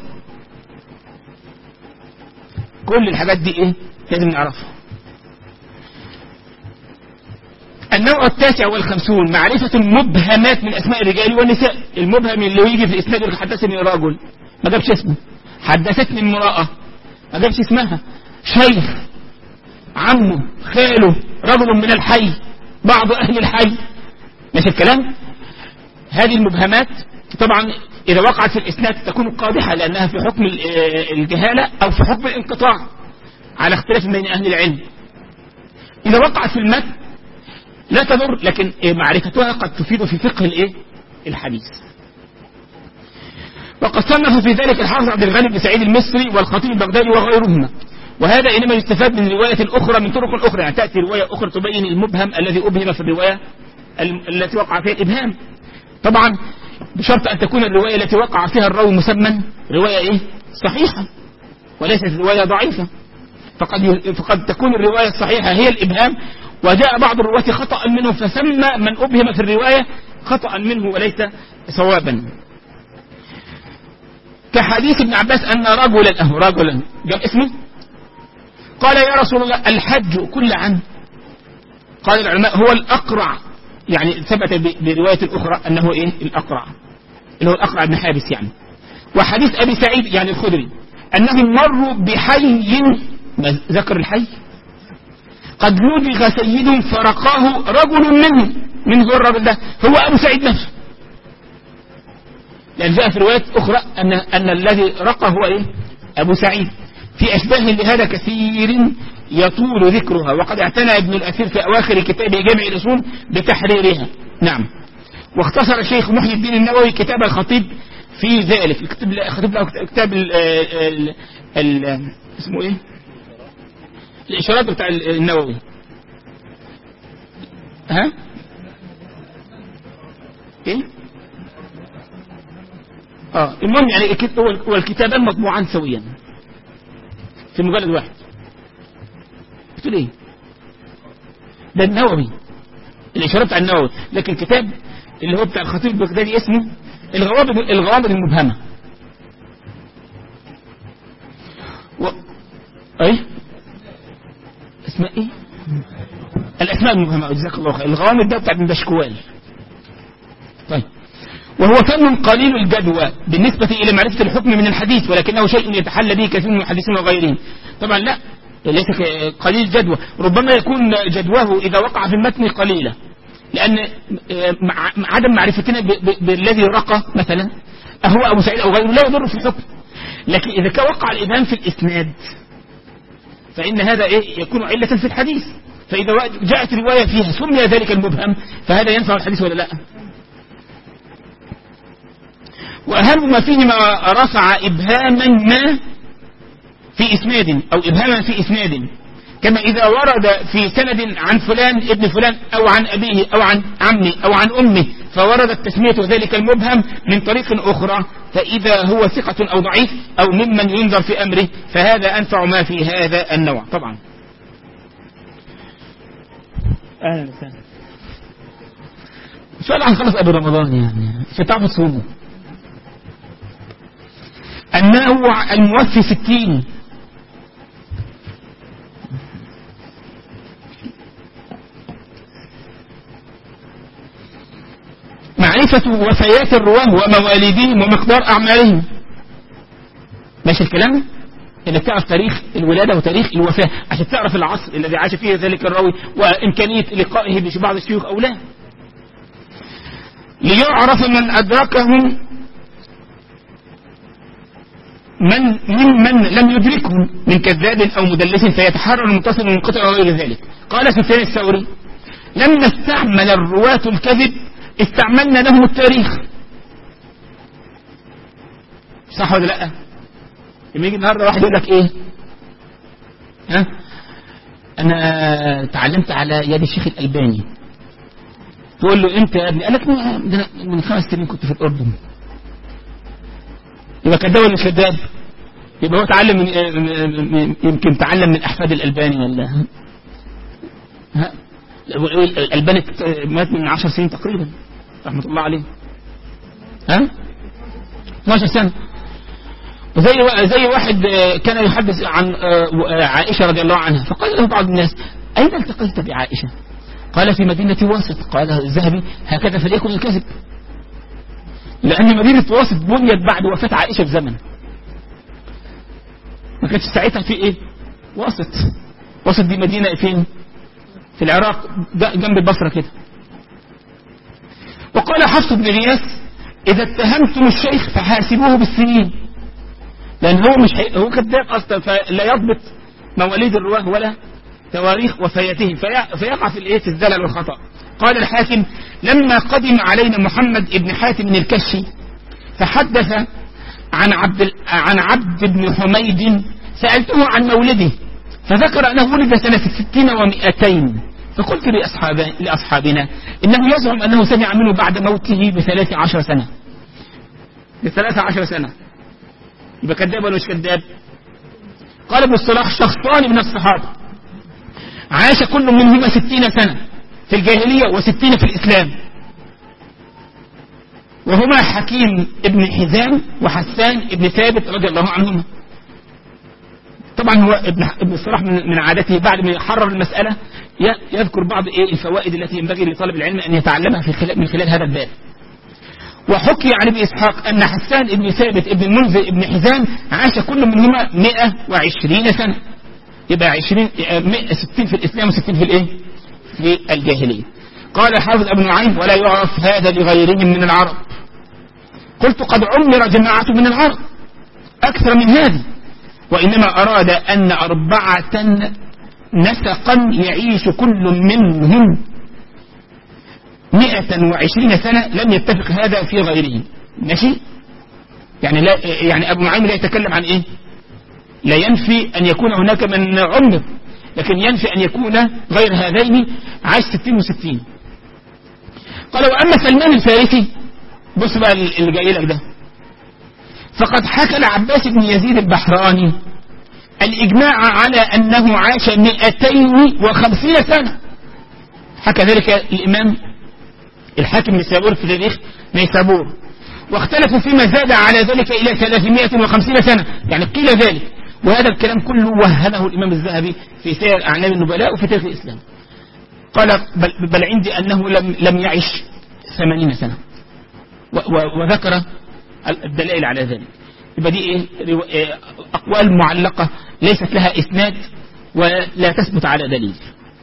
كل الحاجات دي ايه لازم نعرفها النوع التاسع والخمسون معرفة المبهمات من أسماء الرجال والنساء المبهم اللي يجي في الإسناد يقول حدثني رجل ما جابش اسمه حدثتني امرأة ما جابش اسمها شيخ عمه خاله رجل من الحي بعض أهل الحي ماشي الكلام هذه المبهمات طبعا إذا وقعت في الإسناد تكون قادحة لأنها في حكم الجهالة أو في حكم الانقطاع على اختلاف بين أهل العلم إذا وقعت في المتن لا تضر لكن معرفتها قد تفيد في فقه الإيه؟ الحديث وقد صنف في ذلك الحافظ عبد الغني بن سعيد المصري والخطيب البغدادي وغيرهما وهذا إنما يستفاد من الرواية الأخرى من طرق أخرى يعني تأتي رواية أخرى تبين المبهم الذي أبهم في الرواية التي وقع فيها الإبهام طبعا بشرط أن تكون الرواية التي وقع فيها الراوي مسمى رواية إيه؟ صحيحة وليست رواية ضعيفة فقد, فقد تكون الرواية الصحيحة هي الإبهام وجاء بعض الرواة خطأ منه فسمى من أبهم في الرواية خطأ منه وليس صوابا كحديث ابن عباس أن رجلا أهو رجلا جاب اسمه قال يا رسول الله الحج كل عام قال العلماء هو الأقرع يعني ثبت برواية أخرى أنه إيه الأقرع اللي هو الأقرع بن حابس يعني وحديث أبي سعيد يعني الخدري أنهم مروا بحي ذكر الحي قد لدغ سيد فرقاه رجل منهم من هو الرجل ده هو أبو سعيد نفسه لأن جاء في روايات أخرى أن, أن الذي رقى هو إيه أبو سعيد في أشباه لهذا كثير يطول ذكرها وقد اعتنى ابن الأثير في أواخر كتابه جامع الأصول بتحريرها نعم واختصر الشيخ محي الدين النووي كتاب الخطيب في ذلك الكتاب الخطيب له كتاب ال ال ال اسمه ايه الإشارات بتاع النووي ها ايه اه المهم يعني هو الكتابان مطبوعان سويا في مجلد واحد بتقول ايه ده النووي الإشارات بتاع النووي لكن الكتاب اللي هو بتاع الخطيب البغدادي اسمه الغوامض الغوامض المبهمة و... ايه اسمها ايه الاسماء المبهمة جزاك الله خير الغوامض ده بتاع ابن بشكوال طيب وهو فن قليل الجدوى بالنسبة إلى معرفة الحكم من الحديث ولكنه شيء يتحلى به كثير من المحدثين وغيرهم طبعا لا ليس قليل جدوى ربما يكون جدواه إذا وقع في المتن قليلة لأن عدم معرفتنا بالذي رقى مثلا أهو أبو سعيد أو غيره لا يضر في الحكم لكن إذا كان وقع الإمام في الإسناد فإن هذا إيه يكون علة في الحديث فإذا جاءت رواية فيها سمي ذلك المبهم فهذا ينفع الحديث ولا لا وأهم ما فيه ما رفع إبهاما ما في إسناد أو إبهاما في إسناد كما إذا ورد في سند عن فلان ابن فلان أو عن أبيه أو عن عمه أو عن أمه فوردت تسمية ذلك المبهم من طريق أخرى فإذا هو ثقة أو ضعيف أو ممن ينظر في أمره فهذا أنفع ما في هذا النوع طبعا أهلا وسهلا سؤال عن خلص قبل رمضان يعني فتعرفوا تصوموا النوع الموفي ستين معرفة وفيات الرواه ومواليدهم ومقدار أعمالهم ماشي الكلام انك تعرف تاريخ الولادة وتاريخ الوفاة عشان تعرف العصر الذي عاش فيه ذلك الراوي وإمكانية لقائه ببعض الشيوخ أو لا ليعرف من أدركهم من ممن لم يدركهم من كذاب أو مدلس فيتحرر المتصل المنقطع وغير ذلك قال سفيان الثوري لما استعمل الرواة الكذب استعملنا لهم التاريخ صح ولا لا لما يجي النهارده واحد يقول لك ايه ها انا تعلمت على يد الشيخ الالباني تقول له امتى يا ابني قال لك من خمس سنين كنت في الاردن يبقى كذاب ولا مش كذاب يبقى هو تعلم من يمكن تعلم من احفاد الالباني ولا ها الالباني مات من 10 سنين تقريبا رحمه الله عليه ها 12 سنه وزي زي واحد كان يحدث عن عائشه رضي الله عنها فقال له بعض الناس اين التقيت بعائشه قال في مدينه واسط قال الذهبي هكذا فليكن الكذب لأن مدينة واسط بنيت بعد وفاة عائشة بزمن ما كانش ساعتها في ايه واسط واسط دي مدينة فين في العراق جنب البصرة كده وقال حفص بن غياث إذا اتهمتم الشيخ فحاسبوه بالسنين لأن هو مش حي... هو كذاب أصلا فلا يضبط مواليد الرواه ولا تواريخ وفياتهم في... فيقع في الايه في الزلل والخطأ قال الحاكم لما قدم علينا محمد بن حاتم الكشي فحدث عن عبد عن عبد بن حميد سألته عن مولده فذكر أنه ولد سنة ستين ومئتين فقلت لأصحاب لأصحابنا إنه يزعم أنه سمع منه بعد موته بثلاث عشر سنة بثلاث عشر سنة يبقى كذاب ولا مش كذاب قال ابن الصلاح شخصان من الصحابة عاش كل منهما ستين سنة في الجاهلية وستين في الإسلام وهما حكيم ابن حزام وحسان ابن ثابت رضي الله عنهما طبعا هو ابن ابن الصلاح من, من عادته بعد ما يحرر المسألة يذكر بعض ايه الفوائد التي ينبغي لطالب العلم ان يتعلمها في خلال من خلال هذا الباب وحكي عن ابن اسحاق ان حسان ابن ثابت ابن المنذر ابن حزام عاش كل منهما 120 سنة يبقى 20 60 في الاسلام و60 في الايه في الجاهلية قال حافظ ابن نعيم ولا يعرف هذا لغيرهم من العرب قلت قد عمر جماعة من العرب أكثر من هذه وإنما أراد أن أربعة نسقا يعيش كل منهم مئة وعشرين سنة لم يتفق هذا في غيره ماشي يعني لا يعني أبو نعيم لا يتكلم عن إيه لا ينفي أن يكون هناك من عمر لكن ينفي أن يكون غير هذين عاش ستين وستين قال وأما سلمان الفارسي بص بقى اللي جاي لك ده فقد حكى العباس بن يزيد البحراني الإجماع على أنه عاش 250 سنة حكى ذلك الإمام الحاكم نيسابور في تاريخ نيسابور واختلفوا فيما زاد على ذلك إلى 350 سنة يعني قيل ذلك وهذا الكلام كله وهنه الإمام الذهبي في سير أعلام النبلاء وفي تاريخ الإسلام قال بل, بل عندي أنه لم, لم يعش 80 سنة وذكر الدلائل على ذلك يبقى دي ايه اقوال معلقة ليست لها اسناد ولا تثبت على دليل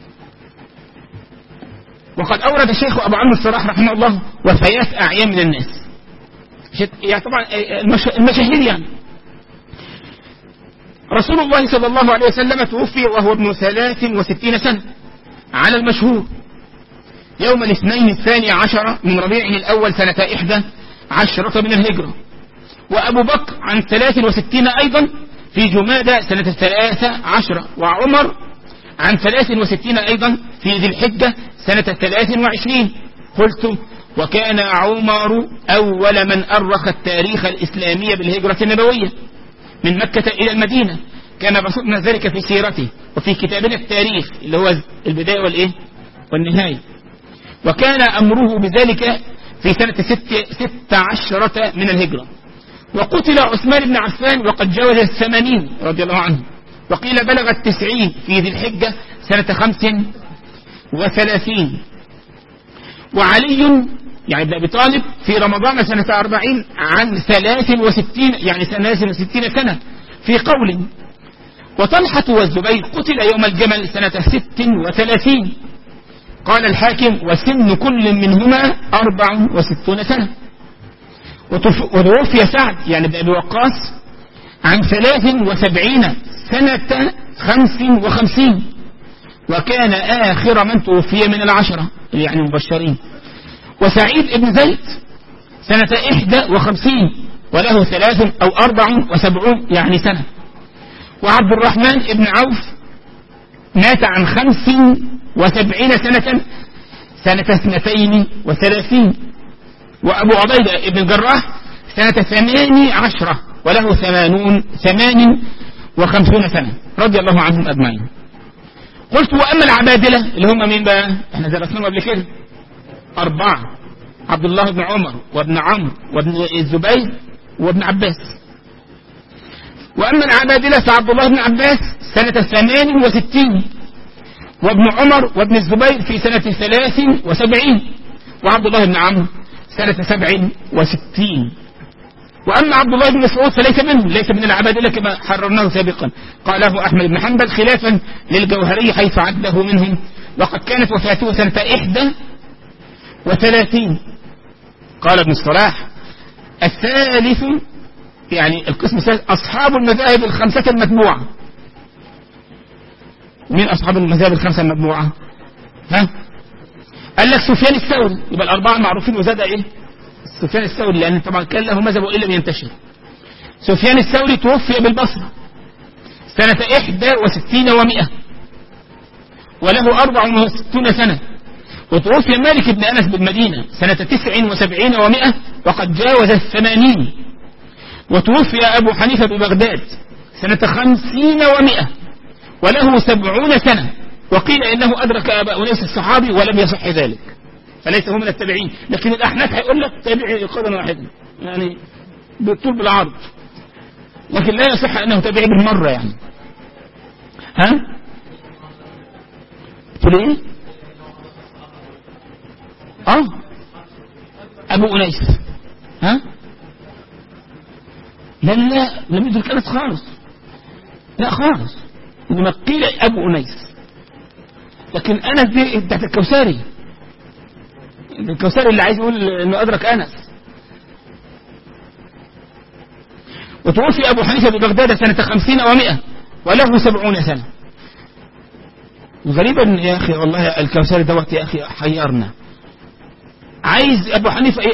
وقد اورد الشيخ ابو عمرو الصلاح رحمه الله وفيات اعيان من الناس يعني طبعا المشاهير يعني رسول الله صلى الله عليه وسلم توفي وهو ابن ثلاث وستين سنة على المشهور يوم الاثنين الثاني عشر من ربيع الأول سنة إحدى عشرة من الهجرة وأبو بكر عن ثلاث وستين أيضا في جمادة سنة ثلاثة عشرة وعمر عن ثلاث وستين أيضا في ذي الحجة سنة ثلاث وعشرين قلت وكان عمر أول من أرخ التاريخ الإسلامي بالهجرة النبوية من مكة إلى المدينة كان بسطنا ذلك في سيرته وفي كتابنا التاريخ اللي هو البداية والإيه والنهاية وكان أمره بذلك في سنة ست, ست عشرة من الهجرة وقتل عثمان بن عفان وقد جاوز الثمانين رضي الله عنه وقيل بلغ التسعين في ذي الحجة سنة خمس وثلاثين وعلي يعني ابن أبي طالب في رمضان سنة أربعين عن ثلاث وستين يعني ثلاث وستين سنة في قول وطلحة والزبير قتل يوم الجمل سنة ست وثلاثين قال الحاكم وسن كل منهما أربع وستون سنة وتوفي سعد يعني ابن أبي وقاص عن ثلاث وسبعين سنة خمس وخمسين وكان آخر من توفي من العشرة يعني المبشرين وسعيد ابن زيد سنة إحدى وخمسين وله ثلاث أو أربع وسبعون يعني سنة وعبد الرحمن ابن عوف مات عن خمس وسبعين سنة سنة اثنتين وثلاثين وأبو عبيدة ابن الجراح سنة ثمان عشرة وله ثمانون ثمان وخمسون سنة رضي الله عنهم أجمعين قلت وأما العبادلة اللي هم مين بقى احنا درسناهم قبل كده أربعة عبد الله بن عمر وابن عمرو وابن الزبير وابن عباس وأما العبادلة فعبد الله بن عباس سنة ثمان وستين وابن عمر وابن الزبير في سنة ثلاث وسبعين وعبد الله بن عمرو سنة سبع وستين وأما عبد الله بن مسعود فليس منه ليس من العبادلة كما حررناه سابقا قاله أحمد بن حنبل خلافا للجوهري حيث عده منهم وقد كانت وفاته سنة إحدى وثلاثين قال ابن الصلاح الثالث يعني القسم الثالث أصحاب المذاهب الخمسة المتبوعة مين أصحاب المذاهب الخمسة المتبوعة ها قال لك سفيان الثوري يبقى الأربعة معروفين وزاد إيه سفيان الثوري لأن طبعا كان له مذهب وإن لم ينتشر سفيان الثوري توفي بالبصرة سنة إحدى وستين ومئة وله أربع وستون سنة وتوفي مالك بن أنس بالمدينة سنة تسع وسبعين ومئة وقد جاوز الثمانين وتوفي أبو حنيفة ببغداد سنة خمسين ومئة وله سبعون سنة وقيل إنه أدرك أبا أنيس الصحابي ولم يصح ذلك فليس هو من التابعين لكن الأحناف هيقول لك تابعي قولا واحدا يعني بالطول بالعرض لكن لا يصح أنه تابعي بالمرة يعني ها تقول ايه اه ابو انيس ها لا لا لم يدرك انس خالص لا خالص انما قيل ابو انيس لكن انس دي بتاعت الكوثري الكوثري اللي عايز يقول انه ادرك انس وتوفي ابو حنيفه ببغداد سنه خمسين ومئة وله سبعون سنه غريبا يا اخي والله الكوثري دوت يا اخي حيرنا عايز ابو حنيفه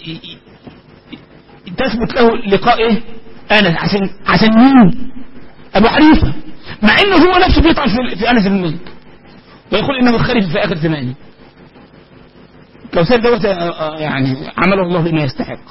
تثبت له لقاء ايه انس عشان عشان مين ابو حنيفه مع انه هو نفسه بيطعن في, في انس بن مالك ويقول انه خرج في اخر زمانه الكوثري دوت يعني عمله الله بما يستحق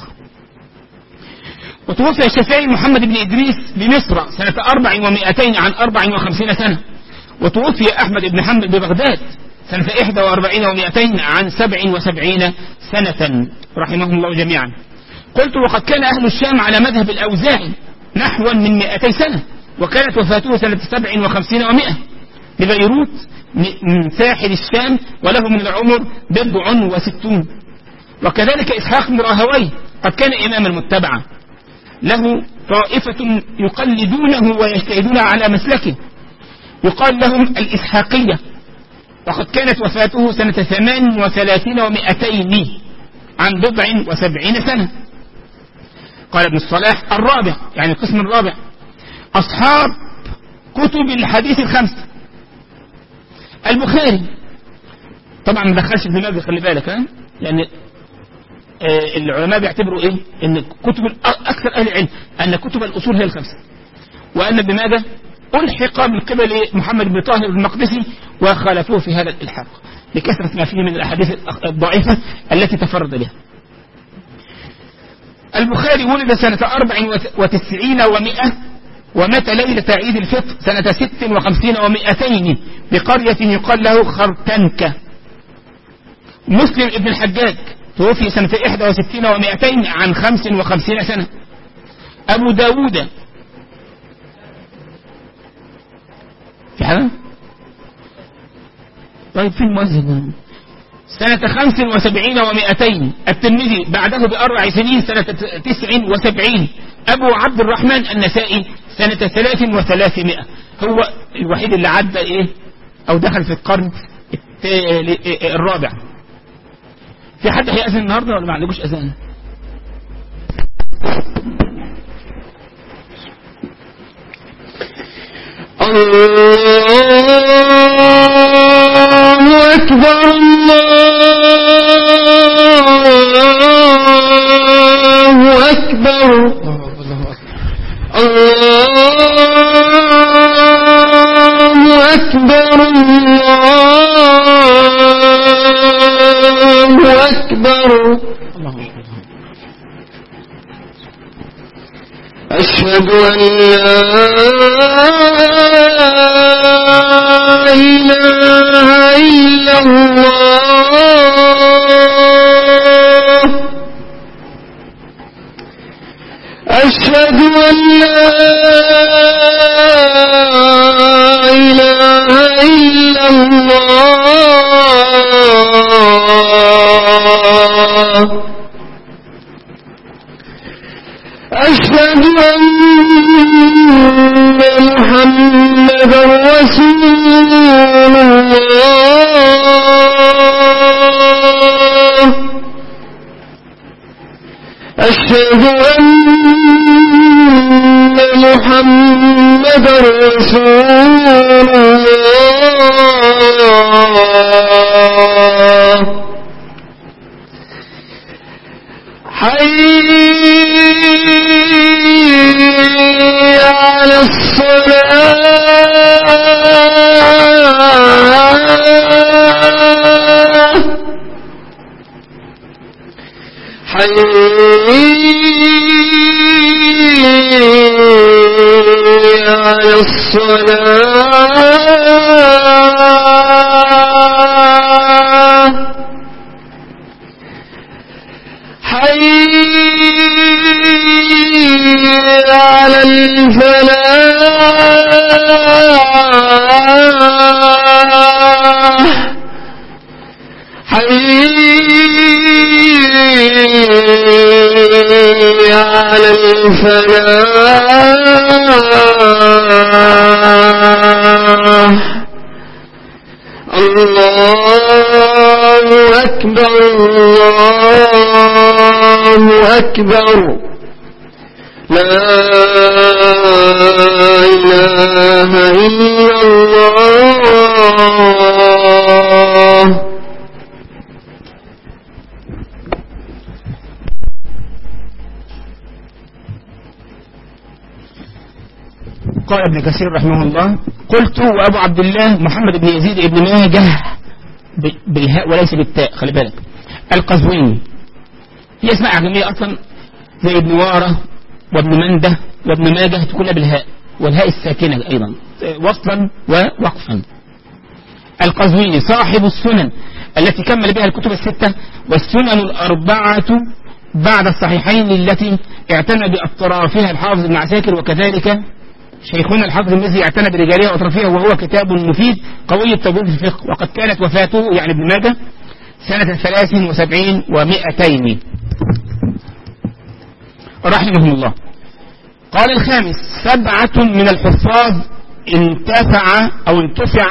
وتوفي الشافعي محمد بن إدريس بمصر سنة أربع ومائتين عن أربع وخمسين سنة وتوفي أحمد بن حنبل ببغداد سنة إحدى وأربعين ومائتين عن سبع وسبعين سنة رحمهم الله جميعا قلت وقد كان أهل الشام على مذهب الأوزاعي نحو من مائتي سنة وكانت وفاته سنة سبع وخمسين ومائة ببيروت من ساحل الشام وله من العمر بضع وستون وكذلك إسحاق بن راهوي قد كان إماما متبعا له طائفة يقلدونه ويجتهدون على مسلكه يقال لهم الإسحاقية وقد كانت وفاته سنة ثمان وثلاثين ومئتين عن بضع وسبعين سنة قال ابن الصلاح الرابع يعني القسم الرابع أصحاب كتب الحديث الخمسة البخاري طبعا ما دخلش الدماغ خلي بالك ها لأن آه العلماء بيعتبروا ايه ان كتب اكثر اهل العلم ان كتب الاصول هي الخمسه وان ابن ماجه الحق من قبل محمد بن طاهر المقدسي وخالفوه في هذا الالحاق لكثره ما فيه من الاحاديث الضعيفه التي تفرد بها البخاري ولد سنة أربع وتسعين ومائة ومات ليلة عيد الفطر سنة ست وخمسين ومائتين بقرية يقال له خرتنكة مسلم ابن الحجاج توفي سنة إحدى وستين ومائتين عن خمس وخمسين سنة أبو داود في حاجة طيب في المؤذن سنة خمس وسبعين ومائتين الترمذي بعده بأربع سنين سنة تسع وسبعين أبو عبد الرحمن النسائي سنة ثلاث وثلاثمائة هو الوحيد اللي عدى إيه أو دخل في القرن الرابع في حد هيأذن النهاردة ولا ما عندكوش أذان الله أكبر الله أكبر الله أكبر الله أكبر أشهد أن لا إله إلا الله أشهد أن لا إله إلا الله أشهد أن محمدا رسول الله أشهد أن محمد رسول الله حي على الصلاة حي على الصلاة حي على الفلاح حي على الفلاح الله أكبر الله أكبر لا إله إلا الله قال ابن كثير رحمه الله قلت وأبو عبد الله محمد بن يزيد بن ماجه ب- بالهاء وليس بالتاء خلي بالك القزويني هي اسماء أعجمية أصلا زي ابن وارة وابن منده وابن ماجه كلها بالهاء والهاء الساكنة أيضا وصلا ووقفا القزويني صاحب السنن التي كمل بها الكتب الستة والسنن الأربعة بعد الصحيحين التي اعتنى بأطرافها الحافظ ابن عساكر وكذلك شيخنا الحافظ المزي اعتنى برجالها وأطرافها وهو كتاب مفيد قوي التوجيه في الفقه وقد كانت وفاته يعني ابن ماجه سنة ثلاث وسبعين ومائتين رحمهم الله قال الخامس سبعة من الحفاظ انتفع أو انتفع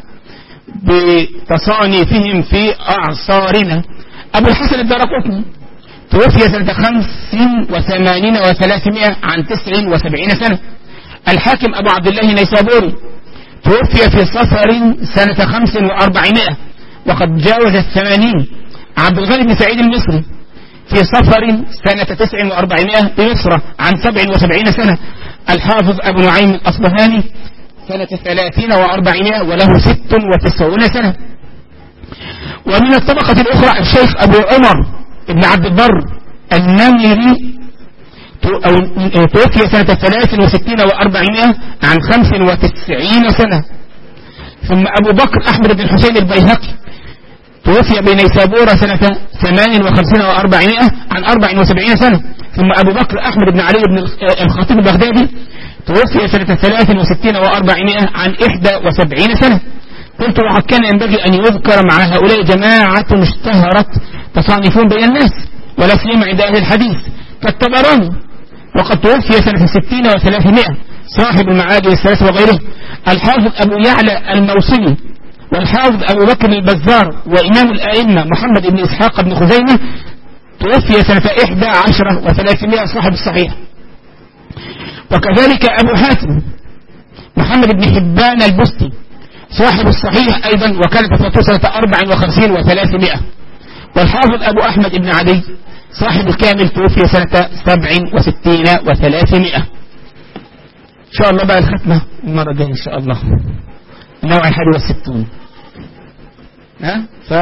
بتصانيفهم في أعصارنا أبو الحسن الدرقطني توفي سنة خمس وثمانين وثلاثمائة عن تسع وسبعين سنة الحاكم أبو عبد الله نيسابوري توفي في صفر سنة خمس وأربعمائة وقد جاوز الثمانين عبد الغني بن سعيد المصري في صفر سنة تسع وأربعمائة بمصر عن سبع وسبعين سنة الحافظ أبو نعيم الأصبهاني سنة ثلاثين وأربعمائة وله ست وتسعون سنة ومن الطبقة الأخرى الشيخ أبو عمر بن عبد البر النمري أو توفي سنة ثلاث وستين وأربعمائة عن خمس وتسعين سنة ثم أبو بكر أحمد بن الحسين البيهقي توفي بنيسابورة سنة ثمان وخمسين وأربعمائة عن أربع وسبعين سنة ثم أبو بكر أحمد بن علي بن الخطيب البغدادي توفي سنة ثلاث وستين وأربعمائة عن إحدى وسبعين سنة قلت وقد كان ينبغي أن يذكر مع هؤلاء جماعة اشتهرت تصانيفون بين الناس ولا سيما عند أهل الحديث كالطبراني وقد توفي سنة ستين وثلاثمائة صاحب المعاجم الثلاث وغيره الحافظ أبو يعلى الموصلي والحافظ أبو بكر البزار وإمام الأئمة محمد بن إسحاق بن خزيمة توفي سنة إحدى عشرة وثلاثمائة صاحب الصحيح وكذلك أبو حاتم محمد بن حبان البستي صاحب الصحيح أيضا وكانت وفاته سنة أربع وخمسين وثلاثمائة والحافظ أبو أحمد بن عدي صاحب الكامل توفي سنة سبع وستين وثلاثمائة إن شاء الله بقى الختمة المرة الجاية إن شاء الله النوع الحادي والستون ها ف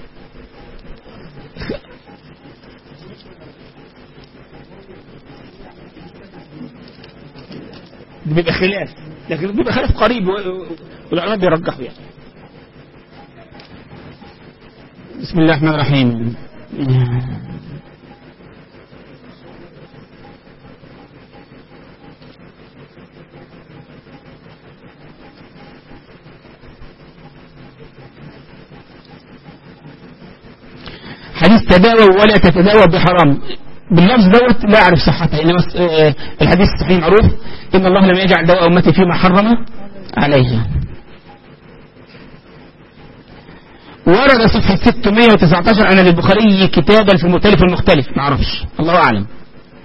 بيبقى خلاف لكن بيبقى خلاف قريب والعلماء بيرجحوا يعني بسم الله الرحمن الرحيم حديث تداوى ولا تتداوى بحرام باللفظ دوت لا أعرف صحته إنما الحديث الصحيح معروف إن الله لم يجعل دواء أمتي فيما حرم عليه ورد صفحة 619 أن للبخاري كتابا في المختلف المختلف ما أعرفش الله أعلم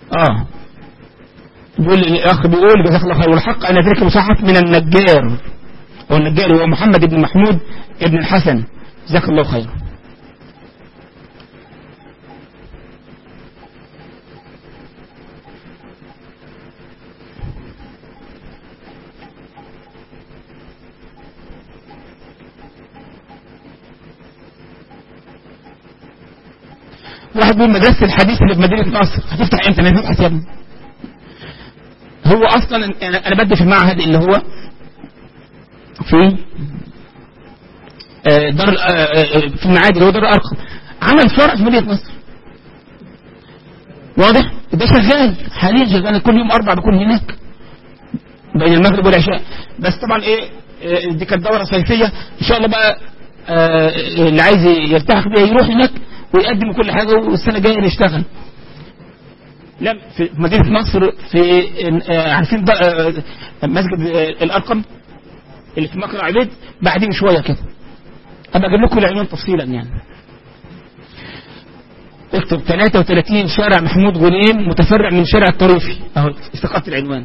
اه بيقول الاخ بيقول جزاك الله خير والحق ان ذلك مصحف من النجار هو النجار هو محمد بن محمود ابن الحسن جزاك الله خير واحد بيقول مدرسة الحديث اللي في مدينة نصر هتفتح امتى ما تبحث يا ابني هو اصلا انا أنا بدي في المعهد اللي هو في آه، دار آه، آه، في المعادي اللي هو دار الارقم عمل فرع في مدينة نصر واضح ده شغال حاليا شغال كل يوم اربع بكون هناك بين المغرب والعشاء بس طبعا ايه آه، دي كانت دوره صيفيه ان شاء الله بقى آه، اللي عايز يلتحق بيها يروح هناك ويقدم كل حاجه والسنه الجايه نشتغل لا في مدينه نصر في آه، عارفين بقى آه، مسجد آه، الارقم اللي في مكر عبيد بعدين شويه كده ابقى اجيب لكم العنوان تفصيلا يعني اكتب 33 شارع محمود غنيم متفرع من شارع الطريفي اهو استقامة العنوان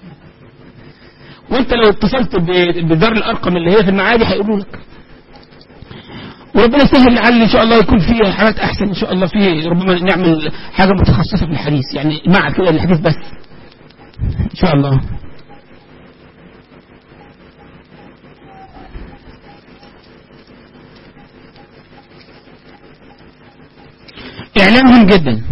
وانت لو اتصلت ب- بدار الارقم اللي هي في المعادي هيقولوا لك وربنا يسهل لعل ان شاء الله يكون فيه حاجات احسن ان شاء الله فيه ربما نعمل حاجه متخصصه في الحديث يعني مع كده الحديث بس ان شاء الله اعلان مهم جدا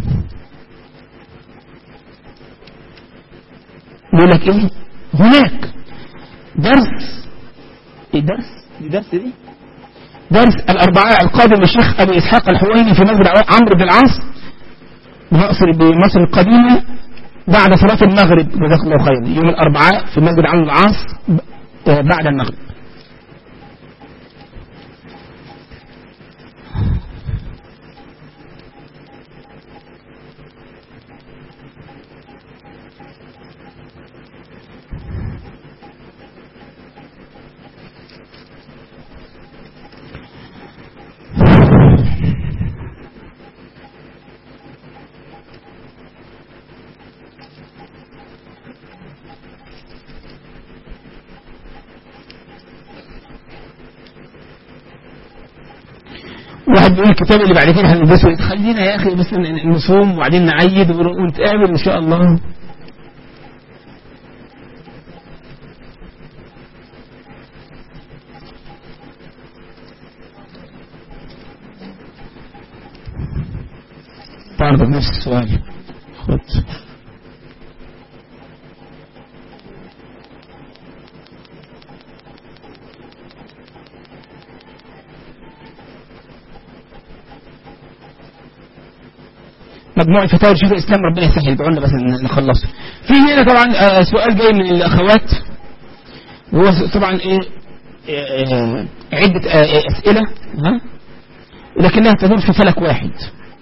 بيقول لك ايه هناك درس ايه درس دي درس دي درس الاربعاء القادم الشيخ ابي اسحاق الحويني في مسجد عمرو بن العاص بمصر بمصر القديمه بعد صلاه المغرب جزاك الله خيرا يوم الاربعاء في مسجد عمرو بن العاص آه، بعد المغرب واحد بيقول الكتاب اللي بعد كده هندرسه خلينا يا اخي بس ن- نصوم وبعدين نعيد ون- ونتقابل ان شاء الله تعرض نفس السؤال خد مجموع الفتاوى لشيخ الاسلام ربنا يسهل ادعوا لنا بس ن- نخلصه. في هنا طبعا آه، سؤال جاي من الاخوات وهو س- طبعا ايه آه، آه، عدة آه، آه، اسئلة ها ولكنها تدور في فلك واحد.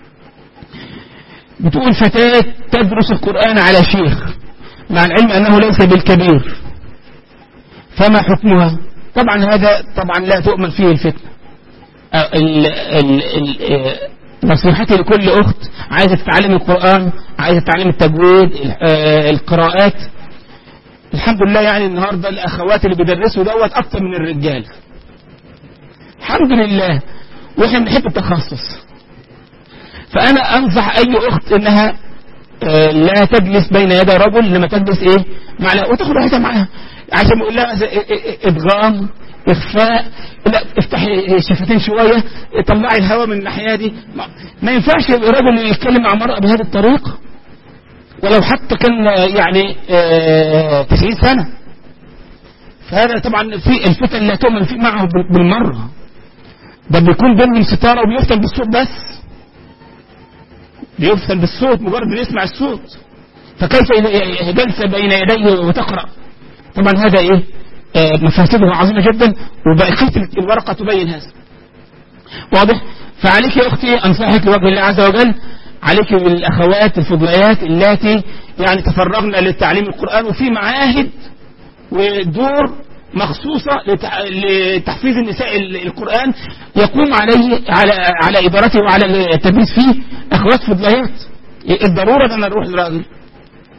بتقول فتاة تدرس القرآن على شيخ مع العلم أنه ليس بالكبير فما حكمها؟ طبعا هذا طبعا لا تؤمن فيه الفتنة. آه، ال ال ال آه، نصيحتي لكل أخت عايزة تتعلم القرآن عايزة تتعلم التجويد ال- آه، القراءات الحمد لله يعني النهاردة الأخوات اللي بيدرسوا دوت أكتر من الرجال الحمد لله وإحنا بنحب التخصص فأنا أنصح أي أخت إنها آه، لا تجلس بين يدي رجل لما تجلس إيه مع وتاخد راحتها معاها عشان يقول لها مثلا إيه- إيه- إيه، إدغام إخفاء لا افتحي الشفتين شوية طلعي الهواء من الناحية دي ما, ما ينفعش الرجل يتكلم مع مرأة بهذه الطريقة ولو حتى كان آه، يعني آه، 90 سنة فهذا طبعا في الفتن لا تؤمن فيه معه بال- بالمرة ده بيكون بينهم ستارة وبيفتن بالصوت بس بيفتن بالصوت مجرد ما يسمع الصوت فكيف ي- جلس بين يديه وتقرأ طبعا هذا ايه آه، مفاسده عظيمة جدا وبقية الورقة تبين هذا واضح فعليك يا أختي أنصحك لوجه الله عز وجل عليك بالأخوات الفضليات اللاتي يعني تفرغن للتعليم القرآن وفي معاهد ودور مخصوصة لتع- لتحفيظ النساء ال- القرآن يقوم عليه على على إدارته وعلى التدريس فيه أخوات فضليات الضرورة أن نروح للراجل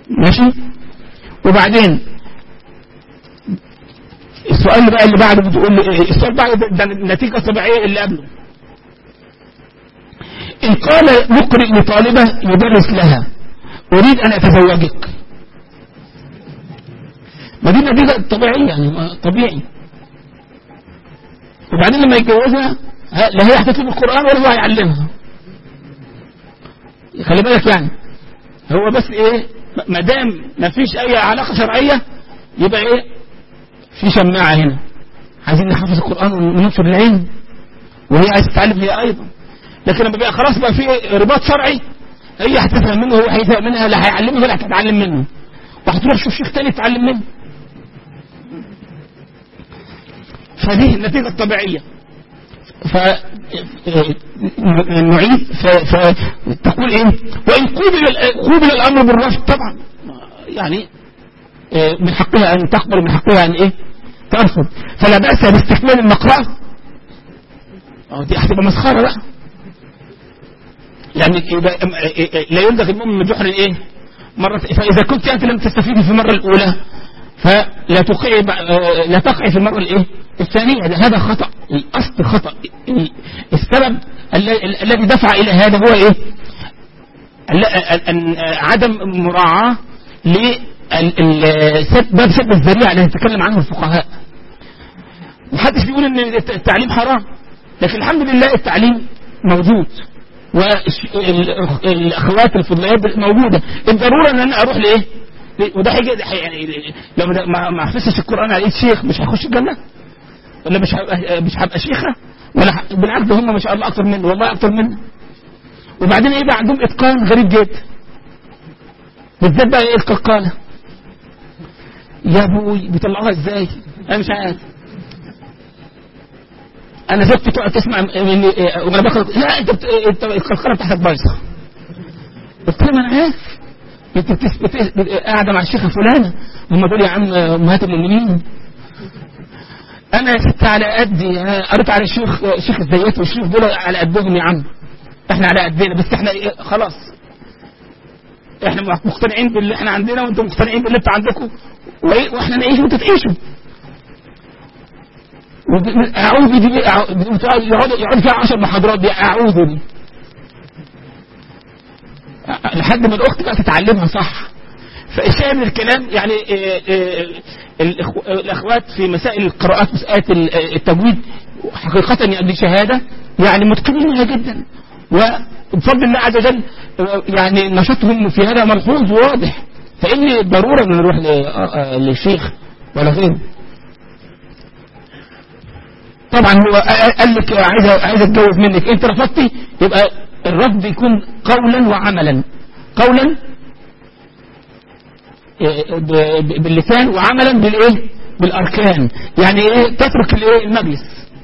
ماشي وبعدين السؤال اللي بقى اللي بعده بتقول لي ايه السؤال بقى ده, ده النتيجة الطبيعية اللي قبله إن قال مقرئ لطالبة يدرس لها أريد أن أتزوجك ما دي النتيجة طبيعية يعني ما- طبيعي وبعدين لما يتجوزها ها- لا هي هتطلب القرآن ولا هو هيعلمها خلي بالك يعني هو بس ايه ما دام ما فيش اي علاقة شرعية يبقى ايه في شماعة هنا عايزين نحفظ القرآن وننشر العلم وهي عايزة تتعلم هي ايضا لكن لما بقى خلاص بقى في رباط شرعي هي هتفهم منه وهو هيفهم منها لا هيعلمه ولا هتتعلم منه وهتروح تشوف شيخ تاني تتعلم منه فدي النتيجة الطبيعية ف نعيد ف- فتقول ايه وان قوبل قوبل الامر بالرفض طبعا يعني آه، من حقها ان تقبل من حقها ان ايه ترفض فلا باس باستكمال المقرأة اه دي هتبقى مسخرة بقى يعني يبقى لا يلدغ المؤمن من جحر ايه مرة فإذا كنت أنت لم تستفيدي في المرة الأولى فلا تقعي آه، لا تقعي في المرة الايه الثانية ده هذا خطأ الأصل خطأ ال- السبب ال- ال- الذي دفع إلى هذا هو ايه ال- ال- ال- عدم مراعاة لسد باب سد الذريعة اللي يتكلم عنه الفقهاء محدش بيقول ان التعليم حرام لكن الحمد لله التعليم موجود والاخوات الفضليات موجوده الضروره ان انا اروح لايه ليه؟ وده هيجي هي- يعني لو ما- ما ما حفظتش القران على ايد شيخ مش هيخش الجنه ولا مش هبقى مش هبقى شيخه ولا ح- بالعكس ده هم ما شاء الله اكتر مني والله اكتر مني وبعدين ايه بقى عندهم اتقان غريب جدا بالذات بقى ايه القلقاله يا ابوي بيطلعوها ازاي انا مش عارف انا زوجتي تقعد تسمع مني إيه، وانا بقرا لا انت بت... انت القلقله بتاعتك بايظه قلت لها ما انا عارف انت بتس... بت... بت... قاعده مع الشيخه فلانه هم دول يا عم امهات المؤمنين انا يا ست على قدي أنا قريت على الشيخ شيخ الزيات والشيخ دول على قدهم يا عم احنا على قدنا بس احنا إيه، خلاص احنا مقتنعين باللي احنا عندنا وانتم مقتنعين باللي انتوا عندكم وإيه؟ واحنا نعيش وانتوا تعيشوا وب- اعوذ دي أعوذ- يقعد يقعد فيها 10 محاضرات دي اعوذ دي لحد ما الاخت بقى تتعلمها صح فالشاهد من الكلام يعني آه، آه، الإخو- الاخوات في مسائل القراءات مسائل ال- التجويد حقيقة يعني شهادة يعني متقنينها جدا وبفضل الله عز وجل آه، يعني نشاطهم في هذا ملحوظ وواضح فإن ضرورة ان نروح ل- آه، آه، للشيخ ولا غيره طبعا هو قال لك عايز عايز اتجوز منك انت رفضتي يبقى الرفض يكون قولا وعملا قولا إيه، ب- ب- باللسان وعملا بالايه بالاركان يعني ايه تترك الايه المجلس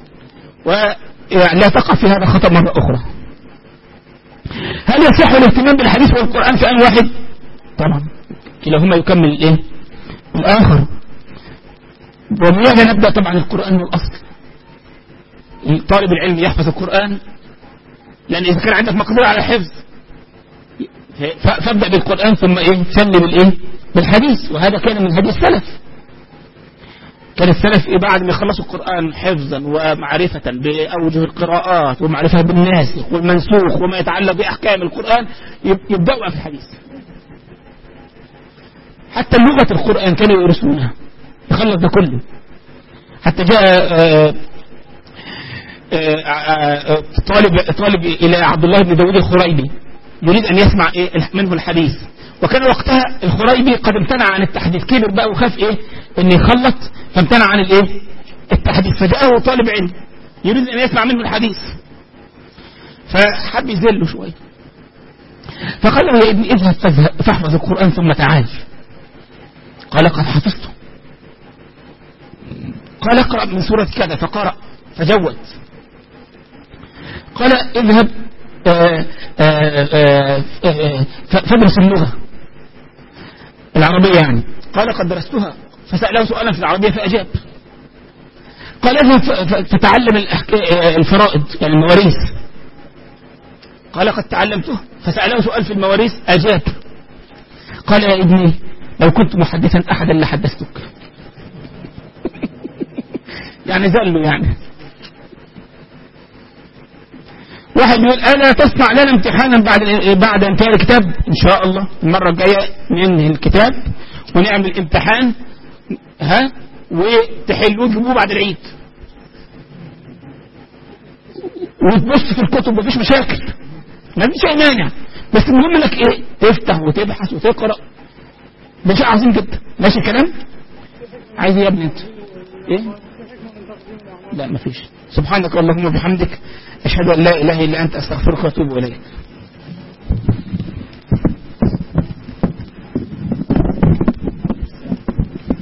ولا تقع في هذا خطا مره اخرى هل يصح الاهتمام بالحديث والقران في ان واحد طبعا كلاهما يكمل الايه الاخر وماذا نبدا طبعا القران من الاصل طالب العلم يحفظ القرآن لأن إذا كان عندك مقدرة على الحفظ ف- فابدأ بالقرآن ثم إيه ثني بالإيه بالحديث وهذا كان من هدي السلف كان السلف إيه بعد ما يخلصوا القرآن حفظا ومعرفة بأوجه القراءات ومعرفة بالناسخ والمنسوخ وما يتعلق بأحكام القرآن يب- يبدأوا بقى في الحديث حتى لغة القرآن كانوا يورثونها يخلص ده كله حتى جاء آه، آه، آه، طالب طالب الى عبد الله بن داود الخريبي يريد ان يسمع ايه منه الحديث وكان وقتها الخريبي قد امتنع عن التحديث كبر بقى وخاف ايه ان يخلط فامتنع عن الايه التحديث فجاءه طالب علم يريد ان يسمع منه الحديث فحب يذله شويه فقال له يا ابني اذهب فاذهب- فاحفظ القران ثم تعال قال قد حفظته قال اقرا من سوره كذا فقرأ فجود قال اذهب آه، آه، آه، آه، فادرس اللغة العربية يعني قال قد درستها فسأله سؤالا في العربية فأجاب قال اذهب ف- ف- فتعلم الأحك- آه، الفرائض يعني المواريث قال قد تعلمته فسأله سؤال في المواريث أجاب قال يا ابني لو كنت محدثا احدا لحدثتك يعني زله يعني واحد يقول الا تصنع لنا امتحانا بعد بعد انتهاء الكتاب ان شاء الله المره الجايه ننهي الكتاب ونعمل امتحان ها وتحلوه تجيبوه بعد العيد وتبص في الكتب مفيش مشاكل مفيش اي مانع بس المهم لك ايه تفتح وتبحث وتقرا ده شيء عظيم جدا ماشي الكلام عايز ايه يا ابني انت ايه لا مفيش سبحانك اللهم وبحمدك اشهد ان لا اله الا انت استغفرك واتوب اليك